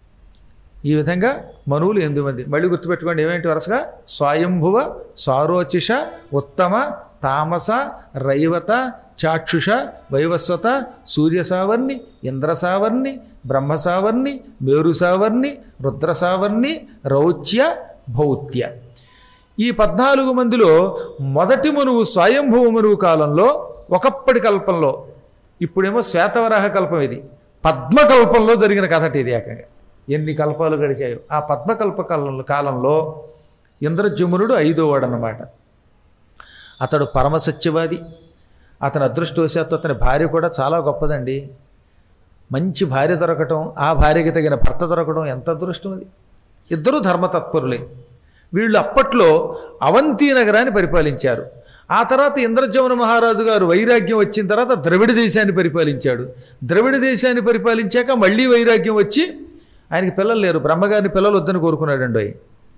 ఈ విధంగా మనువులు ఎనిమిది మంది మళ్ళీ గుర్తుపెట్టుకోండి ఏమేంటి వరుసగా స్వయంభువ సారోచిష ఉత్తమ తామస రైవత చాక్షుష వైవస్వత సూర్యసావర్ణి ఇంద్రసావర్ణి బ్రహ్మసావర్ణి మేరుసావర్ణి రుద్రసావర్ణి రౌచ్య భౌత్య ఈ పద్నాలుగు మందిలో మొదటి మనువు స్వయంభువ మనువు కాలంలో ఒకప్పటి కల్పంలో ఇప్పుడేమో శ్వేతవరాహ కల్పం ఇది పద్మకల్పంలో జరిగిన కథటి ఇది ఏకంగా ఎన్ని కల్పాలు గడిచాయో ఆ పద్మకల్ప కాలంలో కాలంలో ఇంద్రజమునుడు ఐదో వాడనమాట అతడు పరమసత్యవాది అతని అదృష్టవశాత్తు అతని భార్య కూడా చాలా గొప్పదండి మంచి భార్య దొరకటం ఆ భార్యకి తగిన భర్త దొరకడం ఎంత అదృష్టం అది ఇద్దరూ ధర్మతత్పరులే వీళ్ళు అప్పట్లో అవంతి నగరాన్ని పరిపాలించారు ఆ తర్వాత ఇంద్రజమున మహారాజు గారు వైరాగ్యం వచ్చిన తర్వాత ద్రవిడ దేశాన్ని పరిపాలించాడు ద్రవిడ దేశాన్ని పరిపాలించాక మళ్ళీ వైరాగ్యం వచ్చి ఆయనకి పిల్లలు లేరు బ్రహ్మగారిని పిల్లలు వద్దని కోరుకున్నాడండి ఆయన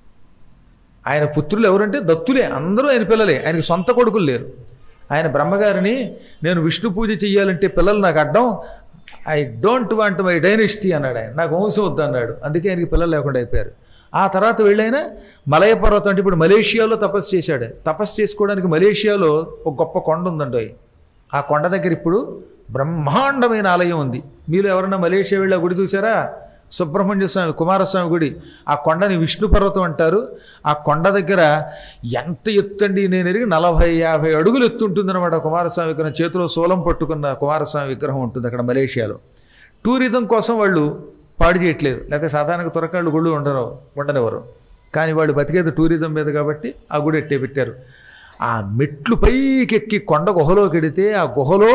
ఆయన పుత్రులు ఎవరంటే దత్తులే అందరూ ఆయన పిల్లలే ఆయనకి సొంత కొడుకులు లేరు ఆయన బ్రహ్మగారిని నేను విష్ణు పూజ చెయ్యాలంటే పిల్లలు నాకు అడ్డం I don't want my dynasty అన్నాడు ఆయన నాకు వంశం వద్దు అన్నాడు అందుకే ఆయనకి పిల్లలు లేకుండా అయిపోయారు ఆ తర్వాత వెళ్ళైనా మలయ పర్వతం అంటే ఇప్పుడు మలేషియాలో తపస్సు చేశాడు తపస్సు చేసుకోవడానికి మలేషియాలో ఒక గొప్ప కొండ ఉందండి ఆ కొండ దగ్గర ఇప్పుడు బ్రహ్మాండమైన ఆలయం ఉంది మీరు ఎవరన్నా మలేషియా వెళ్ళి ఆ గుడి చూసారా సుబ్రహ్మణ్య స్వామి కుమారస్వామి గుడి ఆ కొండని విష్ణు పర్వతం అంటారు ఆ కొండ దగ్గర ఎంత ఎత్తండి నేను ఎరిగి నలభై యాభై అడుగులు ఎత్తు ఉంటుందన్నమాట కుమారస్వామి విగ్రహం చేతిలో సోలం పట్టుకున్న కుమారస్వామి విగ్రహం ఉంటుంది అక్కడ మలేషియాలో టూరిజం కోసం వాళ్ళు పాడు చేయట్లేదు లేకపోతే సాధారణంగా తురకాళ్ళు గుళ్ళు ఉండరు ఉండనివ్వరు కానీ వాళ్ళు బతికేది టూరిజం మీద కాబట్టి ఆ గుడి ఎట్టే పెట్టారు ఆ మెట్లు పైకెక్కి కొండ గుహలోకి వెడితే ఆ గుహలో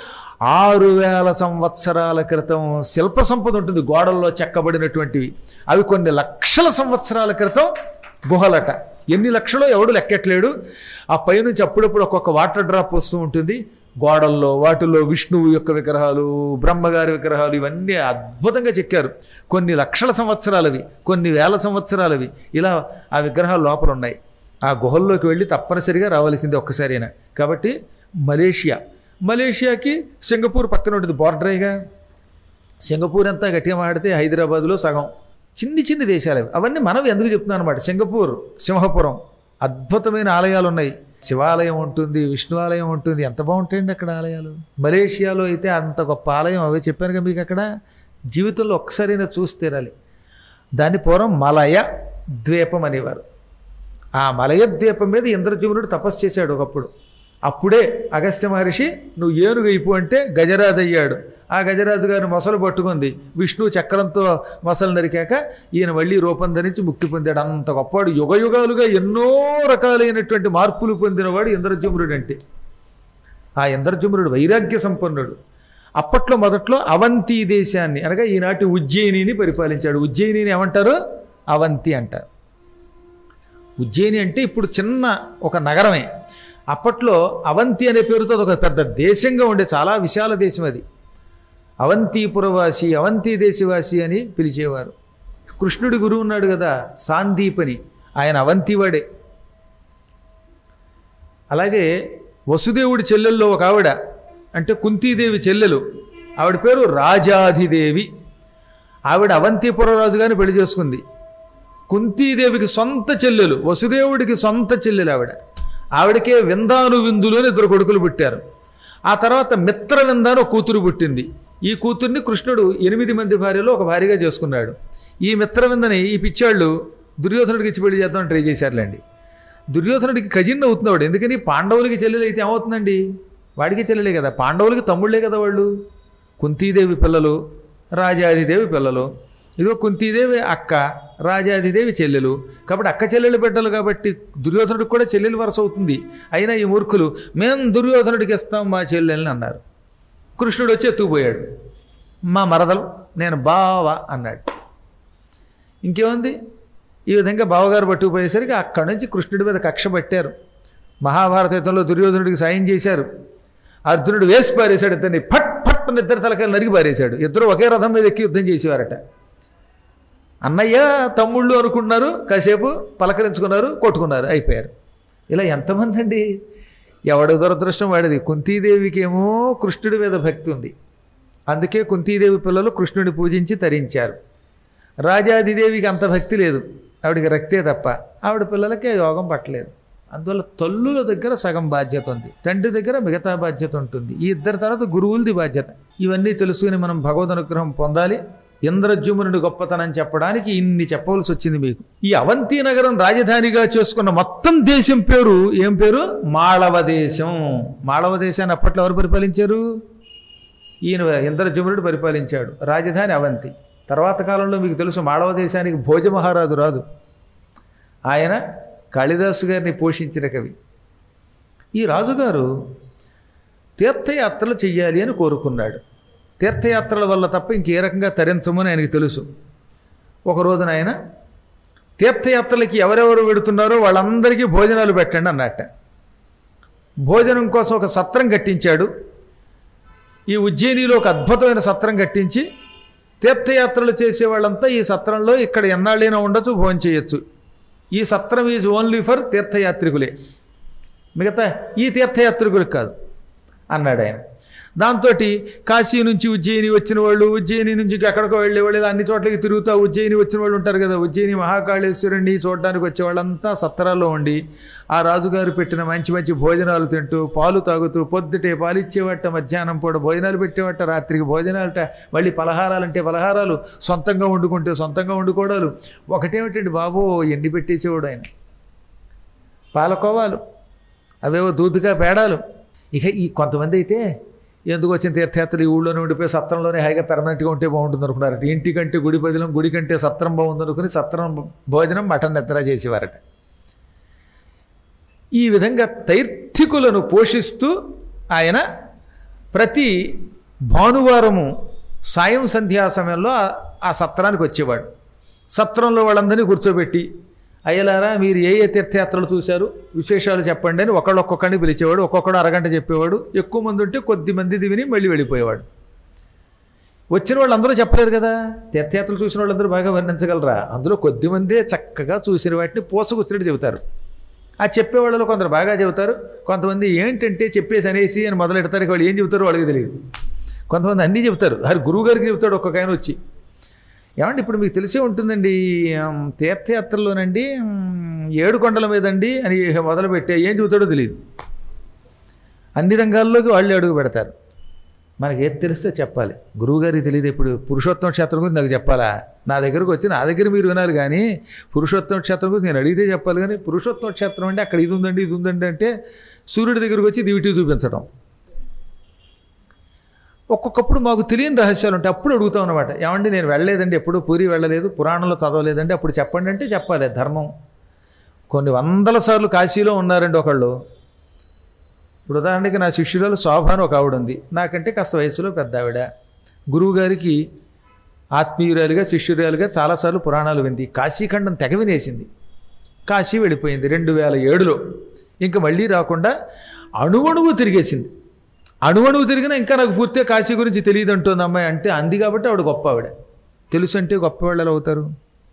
ఆరు వేల సంవత్సరాల క్రితం శిల్ప సంపద ఉంటుంది గోడల్లో చెక్కబడినటువంటివి అవి కొన్ని లక్షల సంవత్సరాల క్రితం గుహలట ఎన్ని లక్షలో ఎవడు లెక్కట్లేడు ఆ పైనుంచి అప్పుడప్పుడు ఒక్కొక్క వాటర్ డ్రాప్ వస్తూ ఉంటుంది గోడల్లో వాటిల్లో విష్ణువు యొక్క విగ్రహాలు బ్రహ్మగారి విగ్రహాలు ఇవన్నీ అద్భుతంగా చెక్కారు కొన్ని లక్షల సంవత్సరాలవి కొన్ని వేల సంవత్సరాలవి ఇలా ఆ విగ్రహాలు లోపల ఉన్నాయి ఆ గుహల్లోకి వెళ్ళి తప్పనిసరిగా రావాల్సిందే ఒక్కసారైనా కాబట్టి మలేషియా మలేషియాకి సింగపూర్ పక్కన ఉంటుంది బార్డరేగా సింగపూర్ అంతా గట్టిగా మాడితే హైదరాబాద్లో సగం చిన్ని చిన్ని దేశాలు అవి అవన్నీ మనం ఎందుకు చెప్తున్నాం అనమాట సింగపూర్ సింహపురం అద్భుతమైన ఆలయాలు ఉన్నాయి శివాలయం ఉంటుంది విష్ణు ఆలయం ఉంటుంది ఎంత బాగుంటాయండి అక్కడ ఆలయాలు మలేషియాలో అయితే అంత గొప్ప ఆలయం అవే చెప్పానుగా మీకు అక్కడ జీవితంలో ఒక్కసారైనా చూసి తీరాలి దాన్ని పూర్వం మలయ ద్వీపం అనేవారు ఆ మలయ ద్వీపం మీద ఇంద్రజీవునుడు తపస్సు చేశాడు ఒకప్పుడు అప్పుడే అగస్త్య మహర్షి నువ్వు ఏనుగు అయిపో అంటే గజరాజు అయ్యాడు ఆ గజరాజు గారిని మొసలు పట్టుకుంది విష్ణు చక్రంతో మొసలు నరికాక ఈయన మళ్ళీ రూపం ధరించి ముక్తి పొందాడు అంత గొప్పవాడు యుగ యుగాలుగా ఎన్నో రకాలైనటువంటి మార్పులు పొందినవాడు ఇంద్రజమురుడు అంటే ఆ ఇంద్రజమురుడు వైరాగ్య సంపన్నుడు అప్పట్లో మొదట్లో అవంతి దేశాన్ని అనగా ఈనాటి ఉజ్జయినిని పరిపాలించాడు ఉజ్జయినిని ఏమంటారు అవంతి అంటారు ఉజ్జయిని అంటే ఇప్పుడు చిన్న ఒక నగరమే అప్పట్లో అవంతి అనే పేరుతో ఒక పెద్ద దేశంగా ఉండే చాలా విశాల దేశం అది అవంతిపురవాసి అవంతి దేశవాసి అని పిలిచేవారు కృష్ణుడి గురువు ఉన్నాడు కదా సాందీపని ఆయన అవంతివాడే అలాగే వసుదేవుడి చెల్లెల్లో ఒక ఆవిడ అంటే కుంతీదేవి చెల్లెలు ఆవిడ పేరు రాజాధిదేవి ఆవిడ అవంతిపురరాజు గారిని పెళ్లి చేసుకుంది కుంతీదేవికి సొంత చెల్లెలు వసుదేవుడికి సొంత చెల్లెలు ఆవిడ ఆవిడకే విందాను విందులు అని ఇద్దరు కొడుకులు పుట్టారు ఆ తర్వాత మిత్ర విందాను ఒక కూతురు పుట్టింది ఈ కూతుర్ని కృష్ణుడు ఎనిమిది మంది భార్యలో ఒక భార్యగా చేసుకున్నాడు ఈ మిత్రవిందని ఈ పిచ్చాళ్ళు దుర్యోధనుడికి ఇచ్చి పెళ్లి చేద్దామని ట్రై చేశారులేండి దుర్యోధనుడికి కజిన్ అవుతుంది వాడు ఎందుకని పాండవులకి చెల్లెలు అయితే ఏమవుతుందండి వాడికి చెల్లెలే కదా పాండవులకి తమ్ముళ్ళే కదా వాళ్ళు కుంతీదేవి పిల్లలు రాజాదిదేవి పిల్లలు ఇదిగో కుంతీదేవి అక్క రాజాదిదేవి చెల్లెలు కాబట్టి అక్క చెల్లెలు బిడ్డలు కాబట్టి దుర్యోధనుడికి కూడా చెల్లెలు వరుస అవుతుంది అయినా ఈ మూర్ఖులు మేం దుర్యోధనుడికి ఇస్తాం మా చెల్లెల్ని అన్నారు కృష్ణుడు వచ్చి ఎత్తుకుపోయాడు మా మరదలు నేను బావ అన్నాడు ఇంకేముంది ఈ విధంగా బావగారు పట్టుకుపోయేసరికి అక్కడి నుంచి కృష్ణుడి మీద కక్ష పట్టారు మహాభారత యుద్ధంలో దుర్యోధనుడికి సాయం చేశారు అర్జునుడు వేసి పారేశాడు ఇద్దరిని ఫట్ ఫట్ అని ఇద్దరు తలకాయలు నరికి పారేశాడు ఇద్దరు ఒకే రథం మీద ఎక్కి యుద్ధం చేసేవారట అన్నయ్య తమ్ముళ్ళు అనుకున్నారు కాసేపు పలకరించుకున్నారు కొట్టుకున్నారు అయిపోయారు ఇలా ఎంతమంది అండి ఎవడి దురదృష్టం వాడిది కుంతీదేవికి ఏమో కృష్ణుడి మీద భక్తి ఉంది అందుకే కుంతీదేవి పిల్లలు కృష్ణుడిని పూజించి తరించారు రాజాదిదేవికి అంత భక్తి లేదు ఆవిడికి రక్తే తప్ప ఆవిడ పిల్లలకే యోగం పట్టలేదు అందువల్ల తల్లుల దగ్గర సగం బాధ్యత ఉంది తండ్రి దగ్గర మిగతా బాధ్యత ఉంటుంది ఈ ఇద్దరి తర్వాత గురువులది బాధ్యత ఇవన్నీ తెలుసుకుని మనం భగవద్ అనుగ్రహం పొందాలి ఇంద్రజుమునుడి గొప్పతనం చెప్పడానికి ఇన్ని చెప్పవలసి వచ్చింది మీకు ఈ అవంతి నగరం రాజధానిగా చేసుకున్న మొత్తం దేశం పేరు ఏం పేరు మాళవ దేశం మాళవ దేశాన్ని అప్పట్లో ఎవరు పరిపాలించారు ఈయన ఇంద్రజుమునుడు పరిపాలించాడు రాజధాని అవంతి తర్వాత కాలంలో మీకు తెలుసు మాళవ దేశానికి భోజ మహారాజు రాజు ఆయన కాళిదాసు గారిని పోషించిన కవి ఈ రాజుగారు తీర్థయాత్రలు చెయ్యాలి అని కోరుకున్నాడు తీర్థయాత్రల వల్ల తప్ప ఇంకే రకంగా తరించమని ఆయనకి తెలుసు ఒక రోజున ఆయన తీర్థయాత్రలకి ఎవరెవరు వెడుతున్నారో వాళ్ళందరికీ భోజనాలు పెట్టండి అన్నట్ట భోజనం కోసం ఒక సత్రం కట్టించాడు ఈ ఉజ్జయినిలో ఒక అద్భుతమైన సత్రం కట్టించి తీర్థయాత్రలు చేసే వాళ్ళంతా ఈ సత్రంలో ఇక్కడ ఎన్నాళ్ళైనా ఉండొచ్చు భోజనం చేయొచ్చు ఈ సత్రం ఈజ్ ఓన్లీ ఫర్ తీర్థయాత్రికులే మిగతా ఈ తీర్థయాత్రికులకు కాదు అన్నాడు ఆయన దాంతో కాశీ నుంచి ఉజ్జయిని వచ్చిన వాళ్ళు ఉజ్జయిని నుంచి ఎక్కడికో వెళ్ళే వాళ్ళు ఇలా అన్ని చోట్లకి తిరుగుతూ ఉజ్జయిని వచ్చిన వాళ్ళు ఉంటారు కదా ఉజ్జయిని మహాకాళేశ్వరుణ్ణి చూడడానికి వచ్చే వాళ్ళంతా సత్రాల్లో ఉండి ఆ రాజుగారు పెట్టిన మంచి మంచి భోజనాలు తింటూ పాలు తాగుతూ పొద్దుటే పాలు ఇచ్చేవట మధ్యాహ్నం పూట భోజనాలు పెట్టేవట రాత్రికి భోజనాలట మళ్ళీ పలహారాలు అంటే పలహారాలు సొంతంగా వండుకుంటే సొంతంగా వండుకోవడాలు ఒకటేమిటండి బాబు ఎన్ని పెట్టేసేవాడు ఆయన పాలకోవాలు అవేవో దూదుగా పేడాలు ఇక ఈ కొంతమంది అయితే ఎందుకు వచ్చిన తీర్థయాత్రలు ఈ ఊళ్ళోనే ఉండిపోయి సత్రంలోనే హాయిగా పెర్మనెంట్గా ఉంటే బాగుంటుంది అనుకున్నారట ఇంటికంటే గుడి బదిలం గుడి కంటే సత్రం బాగుంది అనుకుని సత్రం భోజనం మటన్ నిద్ర చేసేవారట ఈ విధంగా తైర్థికులను పోషిస్తూ ఆయన ప్రతి భానువారము సాయం సంధ్యా సమయంలో ఆ- ఆ సత్రానికి వచ్చేవాడు సత్రంలో వాళ్ళందరినీ కూర్చోబెట్టి అయ్యలారా మీరు ఏ ఏ తీర్థయాత్రలు చూశారు విశేషాలు చెప్పండి అని ఒకళ్ళు ఒక్కొక్కడిని పిలిచేవాడు ఒక్కొక్కడు అరగంట చెప్పేవాడు ఎక్కువ మంది ఉంటే కొద్ది మంది విని మళ్ళీ వెళ్ళిపోయేవాడు వచ్చిన వాళ్ళందరూ చెప్పలేరు కదా తీర్థయాత్రలు చూసిన వాళ్ళందరూ బాగా వర్ణించగలరా అందులో కొద్ది మందే చక్కగా చూసిన వాటిని పోసగుచ్చినట్టు చెబుతారు ఆ చెప్పేవాళ్ళలో కొందరు బాగా చెబుతారు కొంతమంది ఏంటంటే చెప్పేసి అనేసి అని మొదలెడతారు ఇక వాళ్ళు ఏం చెబుతారో వాళ్ళకి తెలియదు కొంతమంది అన్నీ చెబుతారు హరి గురువు గారికి చెబుతాడు ఒక్కొక్క ఆయన వచ్చి ఏమండి ఇప్పుడు మీకు తెలిసే ఉంటుందండి ఆమ్, తీర్థయాత్రలోనండి ఉమ్, ఏడు కొండల మీదండి అని మొదలుపెట్టే ఏం చెబుతాడో తెలియదు అన్ని రంగాల్లోకి వాళ్ళు అడుగు పెడతారు మనకి ఏది తెలిస్తే చెప్పాలి గురువుగారికి తెలియదు ఇప్పుడు పురుషోత్తమ క్షేత్రం గురించి నాకు చెప్పాలా నా దగ్గరకు వచ్చి నా దగ్గర మీరు వినాలి కానీ పురుషోత్తమ క్షేత్రం గురించి నేను అడిగితే చెప్పాలి కానీ పురుషోత్తమ క్షేత్రం అంటే అక్కడ ఇది ఉందండి ఇది ఉందండి అంటే సూర్యుడి దగ్గరకు వచ్చి దివిటి చూపించడం ఒక్కొక్కప్పుడు మాకు తెలియని రహస్యాలు ఉంటాయి అప్పుడు అడుగుతాం అనమాట ఏమండి నేను వెళ్ళలేదండి ఎప్పుడు పూరి వెళ్ళలేదు పురాణంలో చదవలేదండి అప్పుడు చెప్పండి అంటే చెప్పాలి ధర్మం కొన్ని వందల సార్లు కాశీలో ఉన్నారండి ఒకళ్ళు ఇప్పుడు ఉదాహరణకి నా శిష్యురాలు శోభ అని ఒక ఆవిడ ఉంది నాకంటే కాస్త వయసులో పెద్ద ఆవిడ గురువుగారికి ఆత్మీయురాలుగా శిష్యురాలుగా చాలాసార్లు పురాణాలు వింది కాశీఖండం తెగ వినేసింది కాశీ వెళ్ళిపోయింది రెండు వేల ఏడులో ఇంకా మళ్ళీ రాకుండా అణువణువు తిరిగేసింది అణువణువు తిరిగినా ఇంకా నాకు పూర్తిగా కాశీ గురించి తెలియదు అంటుంది అమ్మాయి అంటే అంది కాబట్టి ఆవిడ గొప్ప ఆవిడ తెలుసు అంటే గొప్ప వాళ్ళు ఎలా అవుతారు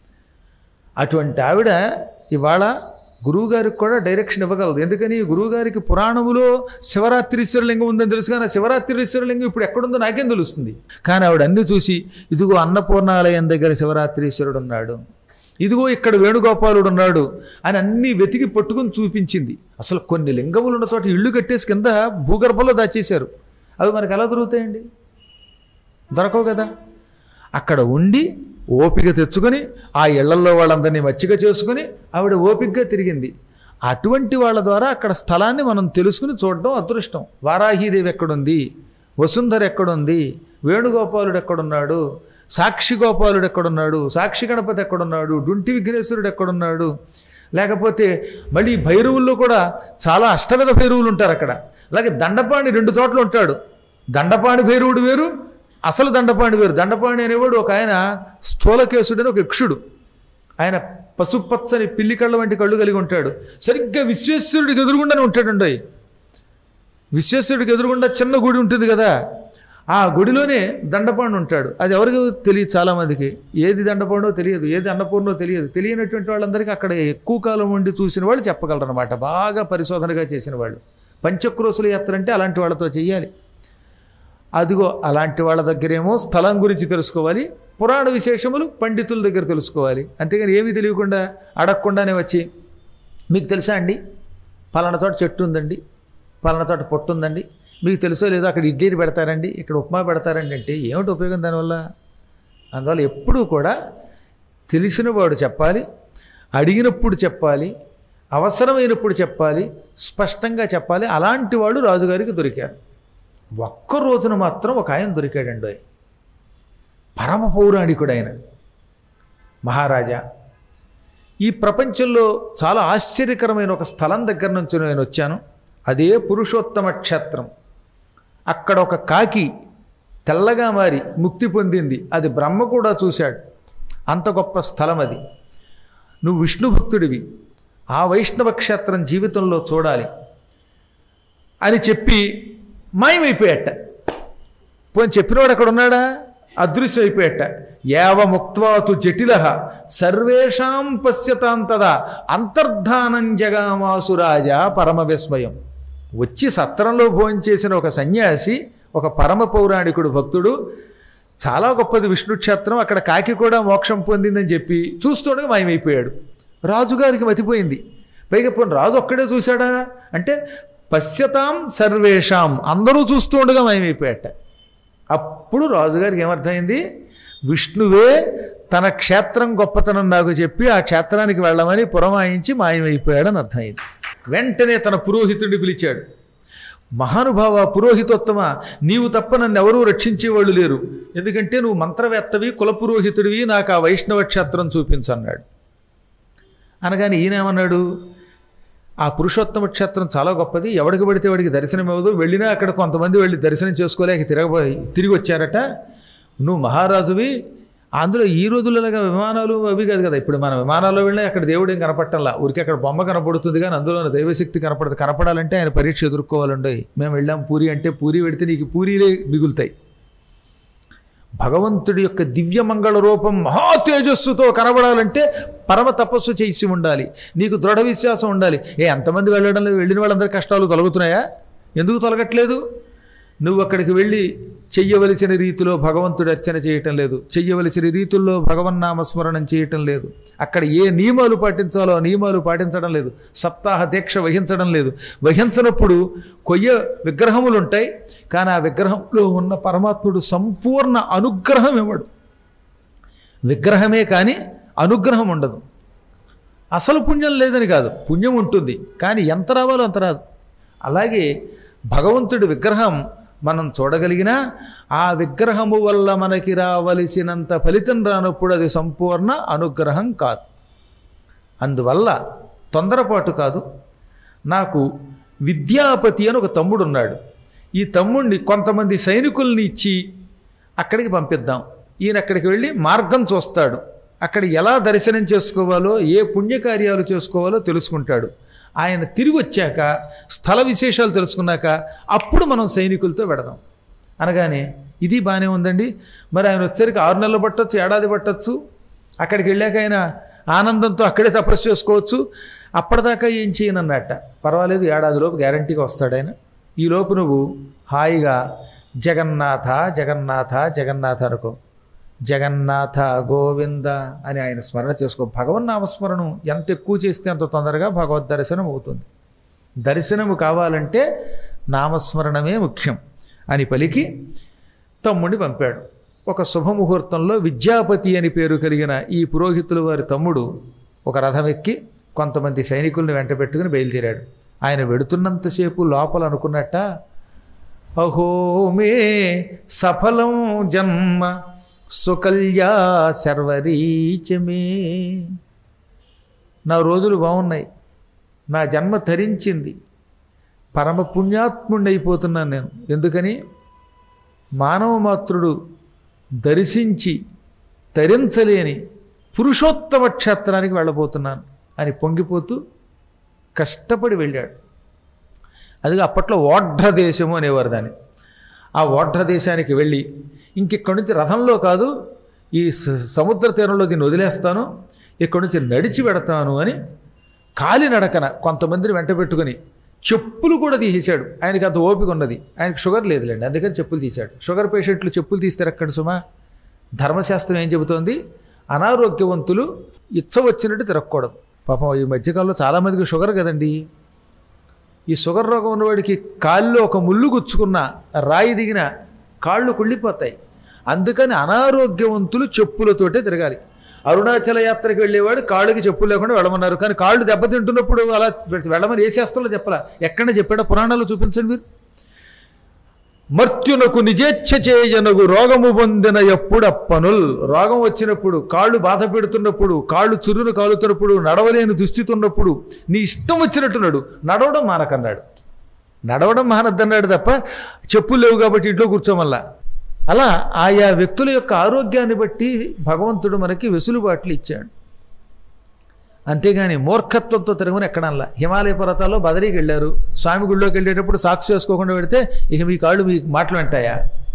అటువంటి ఆవిడ ఇవాళ గురువుగారికి కూడా డైరెక్షన్ ఇవ్వగలదు ఎందుకని గురువుగారికి పురాణములో శివరాత్రీశ్వరలింగం ఉందని తెలుసు కానీ ఆ శివరాత్రీశ్వరలింగం ఇప్పుడు ఎక్కడుందో నాకేం తెలుస్తుంది కానీ ఆవిడ అన్ని చూసి ఇదిగో అన్నపూర్ణాలయం దగ్గర శివరాత్రీశ్వరుడు ఉన్నాడు ఇదిగో ఇక్కడ వేణుగోపాలుడు ఉన్నాడు అని అన్నీ వెతికి పట్టుకుని చూపించింది అసలు కొన్ని లింగములు ఉన్న చోట ఇళ్ళు కట్టేసి కింద భూగర్భంలో దాచేశారు అవి మనకు ఎలా దొరుకుతాయండి దొరకవు కదా అక్కడ ఉండి ఓపిక తెచ్చుకొని ఆ ఇళ్లల్లో వాళ్ళందరినీ మచ్చిక చేసుకుని ఆవిడ ఓపికగా తిరిగింది అటువంటి వాళ్ళ ద్వారా అక్కడ స్థలాన్ని మనం తెలుసుకుని చూడడం అదృష్టం వారాహీదేవి ఎక్కడుంది వసుంధర ఎక్కడుంది వేణుగోపాలుడు ఎక్కడున్నాడు సాక్షి గోపాలుడు ఎక్కడున్నాడు సాక్షి గణపతి ఎక్కడున్నాడు డుంటి విఘ్నేశ్వరుడు ఎక్కడున్నాడు లేకపోతే మళ్ళీ భైరవుల్లో కూడా చాలా అష్టవిధ భైరవులు ఉంటారు అక్కడ అలాగే దండపాణి రెండు చోట్ల ఉంటాడు దండపాణి భైరవుడు వేరు అసలు దండపాణి వేరు దండపాణి అనేవాడు ఒక ఆయన స్థూలకేశుడని ఒక యక్షుడు ఆయన పసుపచ్చని పిల్లి కళ్ళ వంటి కళ్ళు కలిగి ఉంటాడు సరిగ్గా విశ్వేశ్వరుడికి ఎదురుగుండానే ఉంటాడండి విశ్వేశ్వరుడికి ఎదురుగుండా చిన్న గుడి ఉంటుంది కదా ఆ గుడిలోనే దండపాండు ఉంటాడు అది ఎవరికి తెలియదు చాలామందికి ఏది దండపాండో తెలియదు ఏది అన్నపూర్ణో తెలియదు తెలియనటువంటి వాళ్ళందరికీ అక్కడ ఎక్కువ కాలం ఉండి చూసిన వాళ్ళు చెప్పగలరు అనమాట బాగా పరిశోధనగా చేసిన వాళ్ళు పంచక్రోసుల యాత్ర అంటే అలాంటి వాళ్ళతో చెయ్యాలి అదిగో అలాంటి వాళ్ళ దగ్గరేమో స్థలం గురించి తెలుసుకోవాలి పురాణ విశేషములు పండితుల దగ్గర తెలుసుకోవాలి అంతేగాని ఏమీ తెలియకుండా అడగకుండానే వచ్చి మీకు తెలుసా అండి పలానా తోట చెట్టు ఉందండి పలానా తోట పొట్టు ఉందండి మీకు తెలుసో లేదో అక్కడ ఇడ్లీలు పెడతారండి ఇక్కడ ఉప్మా పెడతారండి అంటే ఏమిటి ఉపయోగం దానివల్ల అందువల్ల ఎప్పుడూ కూడా తెలిసిన వాడు చెప్పాలి అడిగినప్పుడు చెప్పాలి అవసరమైనప్పుడు చెప్పాలి స్పష్టంగా చెప్పాలి అలాంటి వాడు రాజుగారికి దొరికారు ఒక్క రోజున మాత్రం ఒక ఆయన దొరికాడండి ఆయన. పరమ పౌరాణికుడు ఆయన మహారాజా ఈ ప్రపంచంలో చాలా ఆశ్చర్యకరమైన ఒక స్థలం దగ్గర నుంచి నేను వచ్చాను అదే పురుషోత్తమ క్షేత్రం అక్కడ ఒక కాకి తెల్లగా మారి ముక్తి పొందింది అది బ్రహ్మ కూడా చూశాడు అంత గొప్ప స్థలం అది నువ్వు విష్ణు భక్తుడివి ఆ వైష్ణవ క్షేత్రం జీవితంలో చూడాలి అని చెప్పి మాయమైపోయాట పోని చెప్పినవాడు అక్కడ ఉన్నాడా అదృశ్యం అయిపోయాట యావముక్వాతు జటిల సర్వేషాం పశ్యతాంతదా అంతర్ధానం జగామాసురాజ పరమ విస్మయం వచ్చి సత్రంలో భోంచేసిన ఒక సన్యాసి ఒక పరమ పౌరాణికుడు భక్తుడు చాలా గొప్పది విష్ణు క్షేత్రం అక్కడ కాకి కూడా మోక్షం పొందిందని చెప్పి చూస్తుండగా మాయమైపోయాడు రాజుగారికి మతిపోయింది పైగా పోనీ రాజు ఒక్కడే చూశాడా అంటే పశ్యతాం సర్వేషాం అందరూ చూస్తూ ఉండగా మాయమైపోయాట అప్పుడు రాజుగారికి ఏమర్థమైంది విష్ణువే తన క్షేత్రం గొప్పతనం నాకు చెప్పి ఆ క్షేత్రానికి వెళ్ళమని పురమాయించి మాయమైపోయాడని అర్థమైంది వెంటనే తన పురోహితుడిని పిలిచాడు మహానుభావ పురోహితోత్తమ నీవు తప్ప నన్ను ఎవరూ రక్షించేవాళ్ళు లేరు ఎందుకంటే నువ్వు మంత్రవేత్తవి కుల పురోహితుడివి నాకు ఆ వైష్ణవ క్షేత్రం చూపించన్నాడు అనగానే ఈయనేమన్నాడు ఆ పురుషోత్తమ క్షేత్రం చాలా గొప్పది ఎవడికి పడితే వాడికి దర్శనం ఇవ్వదు వెళ్ళినా అక్కడ కొంతమంది వెళ్ళి దర్శనం చేసుకోలేక తిరగబోయి తిరిగి వచ్చారట నువ్వు మహారాజువి అందులో ఈ రోజులలాగా విమానాలు అవి కాదు కదా ఇప్పుడు మన విమానాల్లో వెళ్ళినా అక్కడ దేవుడు ఏం కనపట్టంలా ఊరికి అక్కడ బొమ్మ కనపడుతుంది కానీ అందులో దైవశక్తి కనపడదు కనపడాలంటే ఆయన పరీక్ష ఎదుర్కోవాలండి మేము వెళ్ళాం పూరి అంటే పూరి పెడితే నీకు పూరీలే మిగులుతాయి భగవంతుడి యొక్క దివ్యమంగళ రూపం మహా తేజస్సుతో కనబడాలంటే పరమ తపస్సు చేసి ఉండాలి నీకు దృఢ విశ్వాసం ఉండాలి ఏ ఎంతమంది వెళ్ళడం లేదు వెళ్ళిన వాళ్ళందరి కష్టాలు తొలగుతున్నాయా ఎందుకు తొలగట్లేదు నువ్వు అక్కడికి వెళ్ళి చెయ్యవలసిన రీతిలో భగవంతుడి అర్చన చేయటం లేదు చెయ్యవలసిన రీతుల్లో భగవన్నామస్మరణం చేయటం లేదు అక్కడ ఏ నియమాలు పాటించాలో ఆ నియమాలు పాటించడం లేదు సప్తాహ దీక్ష వహించడం లేదు వహించనప్పుడు కొయ్య విగ్రహములు ఉంటాయి కానీ ఆ విగ్రహంలో ఉన్న పరమాత్ముడు సంపూర్ణ అనుగ్రహం ఇవ్వడు విగ్రహమే కానీ అనుగ్రహం ఉండదు అసలు పుణ్యం లేదని కాదు పుణ్యం ఉంటుంది కానీ ఎంత రావాలో అంత రాదు అలాగే భగవంతుడి విగ్రహం మనం చూడగలిగినా ఆ విగ్రహము వల్ల మనకి రావలసినంత ఫలితం రానప్పుడు అది సంపూర్ణ అనుగ్రహం కాదు అందువల్ల తొందరపాటు కాదు నాకు విద్యాపతి అని ఒక తమ్ముడు ఉన్నాడు ఈ తమ్ముడిని కొంతమంది సైనికుల్ని ఇచ్చి అక్కడికి పంపిద్దాం ఈయన అక్కడికి వెళ్ళి మార్గం చూస్తాడు అక్కడ ఎలా దర్శనం చేసుకోవాలో ఏ పుణ్యకార్యాలు చేసుకోవాలో తెలుసుకుంటాడు ఆయన తిరిగి వచ్చాక స్థల విశేషాలు తెలుసుకున్నాక అప్పుడు మనం సైనికులతో పెడదాం అనగానే ఇది బాగానే ఉందండి మరి ఆయన వచ్చేసరికి ఆరు నెలలు పట్టొచ్చు ఏడాది పట్టొచ్చు అక్కడికి వెళ్ళాక ఆయన ఆనందంతో అక్కడే తపస్సు చేసుకోవచ్చు అప్పటిదాకా ఏం చేయనన్నట్ట పర్వాలేదు ఏడాదిలోపు గ్యారంటీగా వస్తాడు ఆయన ఈలోపు నువ్వు హాయిగా జగన్నాథ జగన్నాథ జగన్నాథ అనుకో జగన్నాథ గోవింద అని ఆయన స్మరణ చేసుకో భగవన్ నామస్మరణం ఎంత ఎక్కువ చేస్తే అంత తొందరగా భగవద్ దర్శనం అవుతుంది దర్శనము కావాలంటే నామస్మరణమే ముఖ్యం అని పలికి తమ్ముడిని పంపాడు ఒక శుభముహూర్తంలో విద్యాపతి అని పేరు కలిగిన ఈ పురోహితుల వారి తమ్ముడు ఒక రథం ఎక్కి కొంతమంది సైనికుల్ని వెంట పెట్టుకుని బయలుదేరాడు ఆయన వెడుతున్నంతసేపు లోపల అనుకున్నట్ట అహో మే సఫలం జన్మ సుకల్యా శర్వరీచమే నా రోజులు బాగున్నాయి నా జన్మ తరించింది పరమ పుణ్యాత్ముండి అయిపోతున్నాను నేను ఎందుకని మానవ మాతృడు దర్శించి తరించలేని పురుషోత్తమ క్షేత్రానికి వెళ్ళబోతున్నాను అని పొంగిపోతూ కష్టపడి వెళ్ళాడు అది అప్పట్లో ఓఢ్ర దేశము అనేవారు దాన్ని ఆ ఓఢ్ర దేశానికి వెళ్ళి ఇంకిక్కడి నుంచి రథంలో కాదు ఈ స- సముద్ర తీరంలో దీన్ని వదిలేస్తాను ఇక్కడి నుంచి నడిచి పెడతాను అని కాలినడకన కొంతమందిని వెంట పెట్టుకుని చెప్పులు కూడా తీసేశాడు ఆయనకి అంత ఓపిక ఉన్నది ఆయనకి షుగర్ లేదులేండి అందుకని చెప్పులు తీశాడు షుగర్ పేషెంట్లు చెప్పులు తీస్తే ఎక్కడ సుమా ధర్మశాస్త్రం ఏం చెబుతోంది అనారోగ్యవంతులు ఇచ్చ వచ్చినట్టు తిరగకూడదు పాపం ఈ మధ్యకాలంలో చాలామందికి షుగర్ కదండి ఈ షుగర్ రోగం ఉన్నవాడికి కాల్లో ఒక ముళ్ళు గుచ్చుకున్న రాయి దిగిన కాళ్ళు కుళ్ళిపోతాయి అందుకని అనారోగ్యవంతులు చెప్పులతోటే తిరగాలి అరుణాచల యాత్రకు వెళ్ళేవాడు కాళ్ళకి చెప్పులు లేకుండా వెళ్ళమన్నారు కానీ కాళ్ళు దెబ్బతింటున్నప్పుడు అలా వెళ్ళమని ఏ శాస్త్రంలో చెప్పాలా ఎక్కడ చెప్పాడో పురాణాలు చూపించండి మీరు మర్త్యునకు నిజేచ్ఛ చేయనగు రోగము పొందిన ఎప్పుడప్పనుల్ రోగం వచ్చినప్పుడు కాళ్ళు బాధ పెడుతున్నప్పుడు కాళ్ళు చురును కాలుతున్నప్పుడు నడవలేని దుస్థితి ఉన్నప్పుడు నీ ఇష్టం వచ్చినట్టు నడు నడవడం మానకన్నాడు నడవడం మానద్దన్నాడు తప్ప చెప్పులు లేవు కాబట్టి ఇంట్లో కూర్చోమల్లా అలా ఆయా వ్యక్తుల యొక్క ఆరోగ్యాన్ని బట్టి భగవంతుడు మనకి వెసులుబాట్లు ఇచ్చాడు అంతేగాని మూర్ఖత్వంతో తిరగని ఎక్కడల్లా హిమాలయ పర్వతాల్లో బదరీకి వెళ్ళారు స్వామి గుళ్ళోకి వెళ్ళేటప్పుడు సాక్షి చేసుకోకుండా పెడితే ఇక మీ కాళ్ళు మీ మాటలు వింటాయా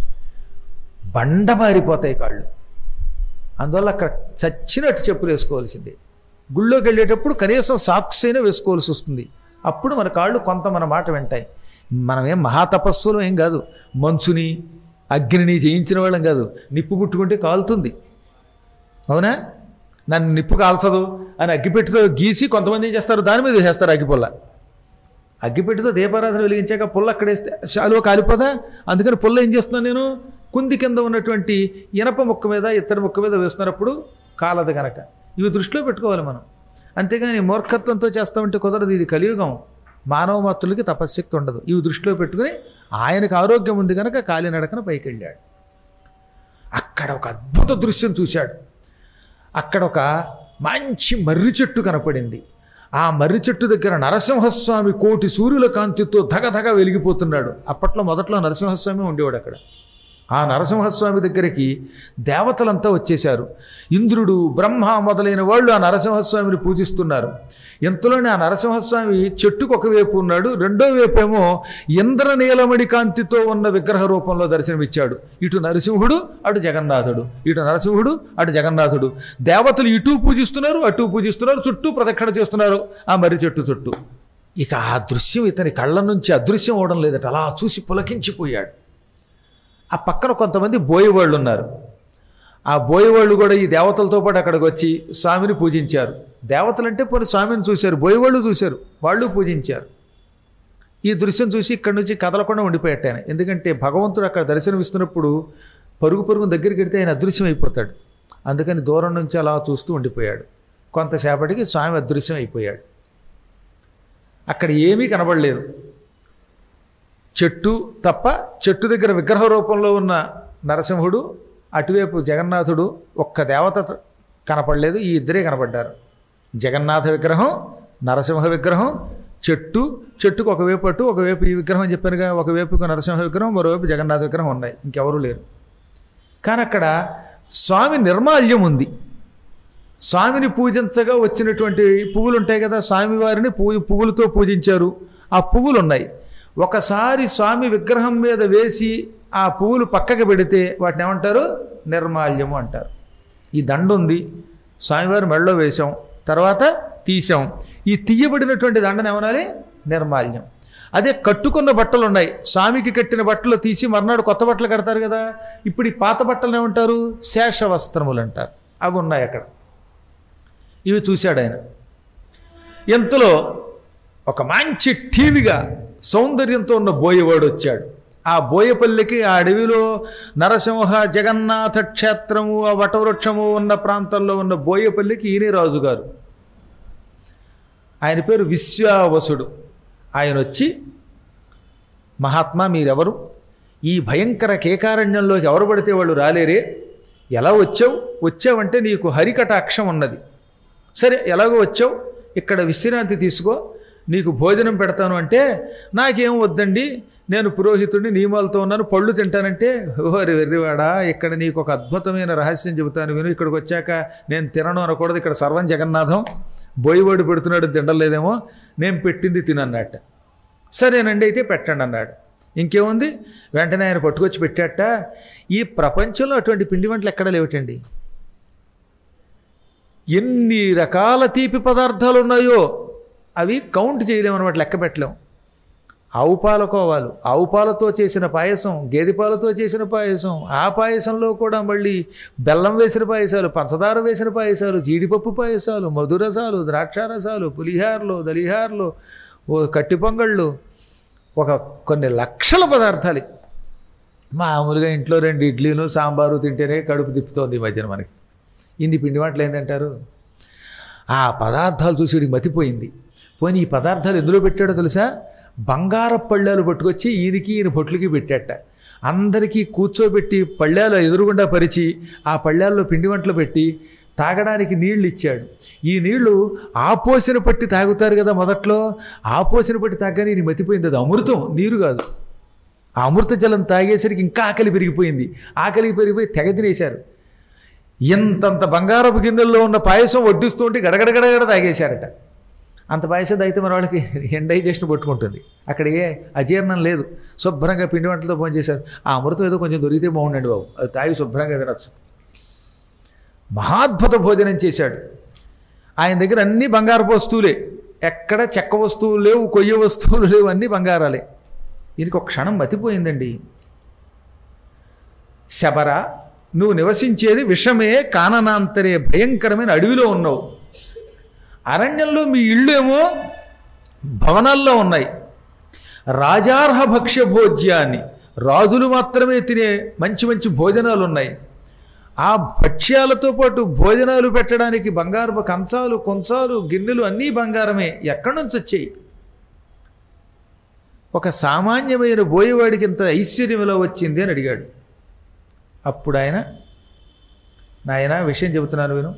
బండమారిపోతాయి కాళ్ళు అందువల్ల అక్కడ చచ్చినట్టు చెప్పులు వేసుకోవాల్సిందే గుళ్ళోకి వెళ్ళేటప్పుడు కనీసం సాక్స్ అయినా వేసుకోవాల్సి వస్తుంది అప్పుడు మన కాళ్ళు కొంత మన మాట వింటాయి మనమేం మహాతపస్సులు ఏం కాదు మంచుని అగ్నిని జయించిన వాళ్ళం కాదు నిప్పు పుట్టుకుంటే కాలుతుంది అవునా నన్ను నిప్పు కాల్చదు అని అగ్గిపెట్టితో గీసి కొంతమంది ఏం చేస్తారు దాని మీద వేసేస్తారు అగ్గిపుల్ల అగ్గిపెట్టితో దీపారాధన వెలిగించాక పుల్ల అక్కడేస్తే శాలువ కాలిపోదా అందుకని పుల్ల ఏం చేస్తున్నాను నేను కుంది కింద ఉన్నటువంటి ఇనప ముక్క మీద ఇత్తడి ముక్క మీద వేస్తున్నప్పుడు కాలదు గనక ఇవి దృష్టిలో పెట్టుకోవాలి మనం అంతేగాని మూర్ఖత్వంతో చేస్తామంటే కుదరదు ఇది కలియుగం మానవ మాతృలకి తపశ్శక్తి ఉండదు ఇవి దృష్టిలో పెట్టుకుని ఆయనకు ఆరోగ్యం ఉంది కనుక కాలినడకన పైకి వెళ్ళాడు అక్కడ ఒక అద్భుత దృశ్యం చూశాడు అక్కడ ఒక మంచి మర్రి చెట్టు కనపడింది ఆ మర్రి చెట్టు దగ్గర నరసింహస్వామి కోటి సూర్యుల కాంతితో ధగధగ వెలిగిపోతున్నాడు అప్పట్లో మొదట్లో నరసింహస్వామి ఉండేవాడు అక్కడ ఆ నరసింహస్వామి దగ్గరికి దేవతలంతా వచ్చేశారు ఇంద్రుడు బ్రహ్మ మొదలైన వాళ్ళు ఆ నరసింహస్వామిని పూజిస్తున్నారు ఇంతలోనే ఆ నరసింహస్వామి చెట్టుకు ఒకవైపు ఉన్నాడు రెండో వైపు ఏమో ఇంద్రనీలమణి కాంతితో ఉన్న విగ్రహ రూపంలో దర్శనమిచ్చాడు ఇటు నరసింహుడు అటు జగన్నాథుడు ఇటు నరసింహుడు అటు జగన్నాథుడు దేవతలు ఇటు పూజిస్తున్నారు అటు పూజిస్తున్నారు చుట్టూ ప్రదక్షిణ చేస్తున్నారు ఆ మర్రి చెట్టు చుట్టూ ఇక ఆ దృశ్యం ఇతని కళ్ళ నుంచి అదృశ్యం అవడం లేదట అలా చూసి పులకించిపోయాడు ఆ పక్కన కొంతమంది బోయేవాళ్ళు ఉన్నారు ఆ బోయేవాళ్ళు కూడా ఈ దేవతలతో పాటు అక్కడికి వచ్చి స్వామిని పూజించారు దేవతలు అంటే పోనీ స్వామిని చూశారు బోయేవాళ్ళు చూశారు వాళ్ళు పూజించారు ఈ దృశ్యం చూసి ఇక్కడి నుంచి కదలకుండా ఉండిపోయాను ఎందుకంటే భగవంతుడు అక్కడ దర్శనమిస్తున్నప్పుడు పరుగు పరుగు దగ్గరికి వెడితే ఆయన అదృశ్యం అయిపోతాడు అందుకని దూరం నుంచి అలా చూస్తూ ఉండిపోయాడు కొంతసేపటికి స్వామి అదృశ్యం అయిపోయాడు అక్కడ ఏమీ కనబడలేదు చెట్టు తప్ప చెట్టు దగ్గర విగ్రహ రూపంలో ఉన్న నరసింహుడు అటువైపు జగన్నాథుడు ఒక్క దేవత కనపడలేదు ఈ ఇద్దరే కనపడ్డారు జగన్నాథ విగ్రహం నరసింహ విగ్రహం చెట్టు చెట్టుకు ఒకవైపు అటు ఒకవైపు ఈ విగ్రహం అని చెప్పానుగా ఒకవైపుకు నరసింహ విగ్రహం మరోవైపు జగన్నాథ విగ్రహం ఉన్నాయి ఇంకెవరూ లేరు కానీ అక్కడ స్వామి నిర్మాల్యం ఉంది స్వామిని పూజించగా వచ్చినటువంటి పువ్వులు ఉంటాయి కదా స్వామివారిని పూ పువ్వులతో పూజించారు ఆ పువ్వులు ఉన్నాయి ఒకసారి స్వామి విగ్రహం మీద వేసి ఆ పువ్వులు పక్కకి పెడితే వాటిని ఏమంటారు నిర్మాల్యము అంటారు ఈ దండ ఉంది స్వామివారి మెడలో వేశాం తర్వాత తీసాం ఈ తీయబడినటువంటి దండను ఏమనాలి నిర్మాల్యం అదే కట్టుకున్న బట్టలు ఉన్నాయి స్వామికి కట్టిన బట్టలు తీసి మర్నాడు కొత్త బట్టలు కడతారు కదా ఇప్పుడు ఈ పాత బట్టలు ఏమంటారు శేష వస్త్రములు అంటారు అవి ఉన్నాయి అక్కడ ఇవి చూశాడు ఆయన ఎంతలో ఒక మంచి టీవీగా సౌందర్యంతో ఉన్న బోయవాడు వచ్చాడు ఆ బోయపల్లికి ఆ అడవిలో నరసింహ జగన్నాథ క్షేత్రము ఆ వటవృక్షము ఉన్న ప్రాంతంలో ఉన్న బోయపల్లికి ఈయనే రాజుగారు ఆయన పేరు విశ్వావసుడు ఆయన వచ్చి మహాత్మా మీరెవరు ఈ భయంకర కేకారణ్యంలోకి ఎవరు పడితే వాళ్ళు రాలేరే ఎలా వచ్చావు వచ్చావంటే నీకు హరికటాక్షం ఉన్నది సరే ఎలాగో వచ్చావు ఇక్కడ విశ్రాంతి తీసుకో నీకు భోజనం పెడతాను అంటే నాకేం వద్దండి నేను పురోహితుడిని నియమాలతో ఉన్నాను పళ్ళు తింటానంటే ఓరి వెర్రివాడా ఇక్కడ నీకు ఒక అద్భుతమైన రహస్యం చెబుతాను విను ఇక్కడికి వచ్చాక నేను తినను అనకూడదు ఇక్కడ సర్వం జగన్నాథం బోయివాడు పెడుతున్నాడు తినలేదేమో నేను పెట్టింది తినన్నట్ట సరేనండి అయితే పెట్టండి అన్నాడు ఇంకేముంది వెంటనే ఆయన పట్టుకొచ్చి పెట్టాట ఈ ప్రపంచంలో అటువంటి పిండి వంటలు ఎక్కడ లేవటండి ఎన్ని రకాల తీపి పదార్థాలు ఉన్నాయో అవి కౌంట్ చేయలేమన్నమాట లెక్క పెట్టలేం ఆవు పాల కోవాలు ఆవు పాలతో చేసిన పాయసం గేదె పాలతో చేసిన పాయసం ఆ పాయసంలో కూడా మళ్ళీ బెల్లం వేసిన పాయసాలు పంచదార వేసిన పాయసాలు జీడిపప్పు పాయసాలు మధురసాలు ద్రాక్షారసాలు పులిహార్లు దలిహార్లు ఓ కట్టి పొంగళ్ళు ఒక కొన్ని లక్షల పదార్థాలు మామూలుగా ఇంట్లో రెండు ఇడ్లీలు సాంబారు తింటేనే కడుపు తిప్పుతోంది ఈ మధ్యన మనకి ఇన్ని పిండి వంటలు ఏంటంటారు ఆ పదార్థాలు చూసి వీడికి మతిపోయింది పోనీ ఈ పదార్థాలు ఎందులో పెట్టాడో తెలుసా బంగారపు పళ్ళాలు పట్టుకొచ్చి ఈయనకి ఈయన పొట్లకి పెట్టాట అందరికీ కూర్చోబెట్టి పళ్ళాలు ఎదురుగుండా పరిచి ఆ పళ్ళాల్లో పిండి వంటలు పెట్టి తాగడానికి నీళ్లు ఇచ్చాడు ఈ నీళ్లు ఆపోసిన పట్టి తాగుతారు కదా మొదట్లో ఆపోసిన పట్టి తాగని ఈయన మతిపోయింది అది అమృతం నీరు కాదు ఆ అమృత జలం తాగేసరికి ఇంకా ఆకలి పెరిగిపోయింది ఆకలి పెరిగిపోయి తెగ తినేశారు ఇంతంత బంగారపు గిన్నెల్లో ఉన్న పాయసం వడ్డిస్తూ ఉంటే గడగడగడగడ తాగేశారట అంత పాయసం తాగితే మన వాళ్ళకి ఎండైజేషన్ పట్టుకుంటుంది అక్కడ ఏ అజీర్ణం లేదు శుభ్రంగా పిండి వంటలతో ఫోన్ చేశారు ఆ అమృతం ఏదో కొంచెం దొరికితే బాగుండండి బాబు అది తాగి శుభ్రంగా తినచ్చు మహాద్భుత భోజనం చేశాడు ఆయన దగ్గర అన్ని బంగారపు వస్తువులే ఎక్కడ చెక్క వస్తువులు లేవు కొయ్య వస్తువులు లేవు అన్నీ బంగారాలే దీనికి ఒక క్షణం మతిపోయిందండి శబర నువ్వు నివసించేది విషమే కాననాంతరే భయంకరమైన అడవిలో ఉన్నావు అరణ్యంలో మీ ఇళ్ళు ఏమో భవనాల్లో ఉన్నాయి రాజార్హ భక్ష్య భోజ్యాన్ని రాజులు మాత్రమే తినే మంచి మంచి భోజనాలు ఉన్నాయి ఆ భక్ష్యాలతో పాటు భోజనాలు పెట్టడానికి బంగారపు కంచాలు కొంచాలు గిన్నెలు అన్నీ బంగారమే ఎక్కడి నుంచి వచ్చాయి ఒక సామాన్యమైన బోయేవాడికి ఇంత ఐశ్వర్యం ఎలా వచ్చింది అని అడిగాడు అప్పుడు ఆయన నాయన విషయం చెబుతున్నాను విను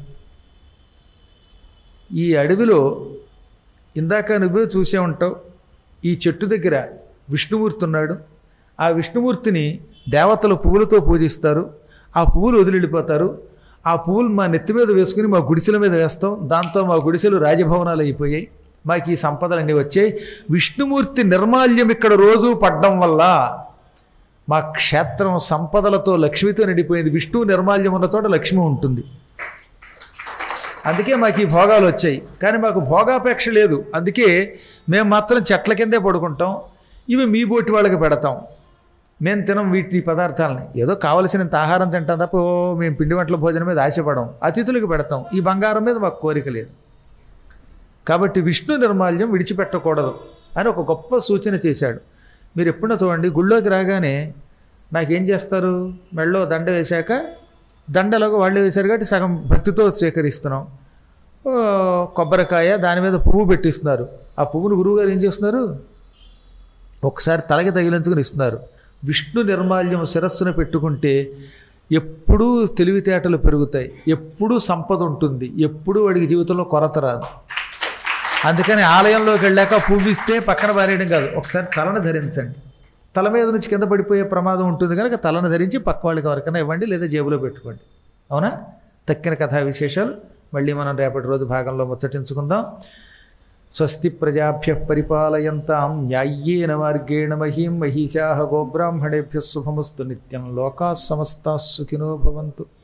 ఈ అడవిలో ఇందాక నువ్వే చూసే ఉంటావు ఈ చెట్టు దగ్గర విష్ణుమూర్తి ఉన్నాడు ఆ విష్ణుమూర్తిని దేవతలు పువ్వులతో పూజిస్తారు ఆ పువ్వులు వదిలిపోతారు ఆ పువ్వులు మా నెత్తి మీద వేసుకుని మా గుడిసెల మీద వేస్తాం దాంతో మా గుడిసెలు రాజభవనాలు అయిపోయాయి మాకు ఈ సంపదలన్నీ వచ్చాయి విష్ణుమూర్తి నిర్మాల్యం ఇక్కడ రోజు పడ్డం వల్ల మా క్షేత్రం సంపదలతో లక్ష్మితో నిండిపోయింది విష్ణువు నిర్మాల్యం ఉన్న చోట లక్ష్మి ఉంటుంది అందుకే మాకు ఈ భోగాలు వచ్చాయి కానీ మాకు భోగాపేక్ష లేదు అందుకే మేము మాత్రం చెట్ల కిందే పడుకుంటాం ఇవి మీ బోటి వాళ్ళకి పెడతాం మేము తినం వీటి పదార్థాలని ఏదో కావలసినంత ఆహారం తింటాం తప్ప ఓ మేము పిండి వంటల భోజనం మీద ఆశపడం అతిథులకు పెడతాం ఈ బంగారం మీద మాకు కోరిక లేదు కాబట్టి విష్ణు నిర్మాల్యం విడిచిపెట్టకూడదు అని ఒక గొప్ప సూచన చేశాడు మీరు ఎప్పుడో చూడండి గుళ్ళోకి రాగానే నాకేం చేస్తారు మెళ్ళో దండ వేశాక దండలోకి వాళ్ళే వేశారు కాబట్టి సగం భక్తితో స్వీకరిస్తున్నాం ఓ, కొబ్బరికాయ దాని మీద పువ్వు పెట్టిస్తున్నారు ఆ పువ్వును గురువుగారు ఏం చేస్తున్నారు ఒకసారి తలకి తగిలించుకుని ఇస్తున్నారు విష్ణు నిర్మాల్యం శిరస్సును పెట్టుకుంటే ఎప్పుడూ తెలివితేటలు పెరుగుతాయి ఎప్పుడూ సంపద ఉంటుంది ఎప్పుడూ వాడికి జీవితంలో కొరత రాదు అందుకని ఆలయంలోకి వెళ్ళాక పువ్వు ఇస్తే పక్కన పారేయడం కాదు ఒకసారి తలను ధరించండి తల మీద నుంచి కింద పడిపోయే ప్రమాదం ఉంటుంది కనుక తలను ధరించి పక్క వాళ్ళకి ఎవరికైనా ఇవ్వండి లేదా జేబులో పెట్టుకోండి అవునా తక్కిన కథా విశేషాలు మళ్ళీ మనం రేపటి రోజు భాగంలో ముచ్చటించుకుందాం స్వస్తి ప్రజాభ్య పరిపాలయంతాం న్యాయ్యేన మార్గేణ మహీం మహిషా గోబ్రాహ్మణేభ్య శుభమస్తు నిత్యం లోకా సమస్తా సుఖినో భవంతు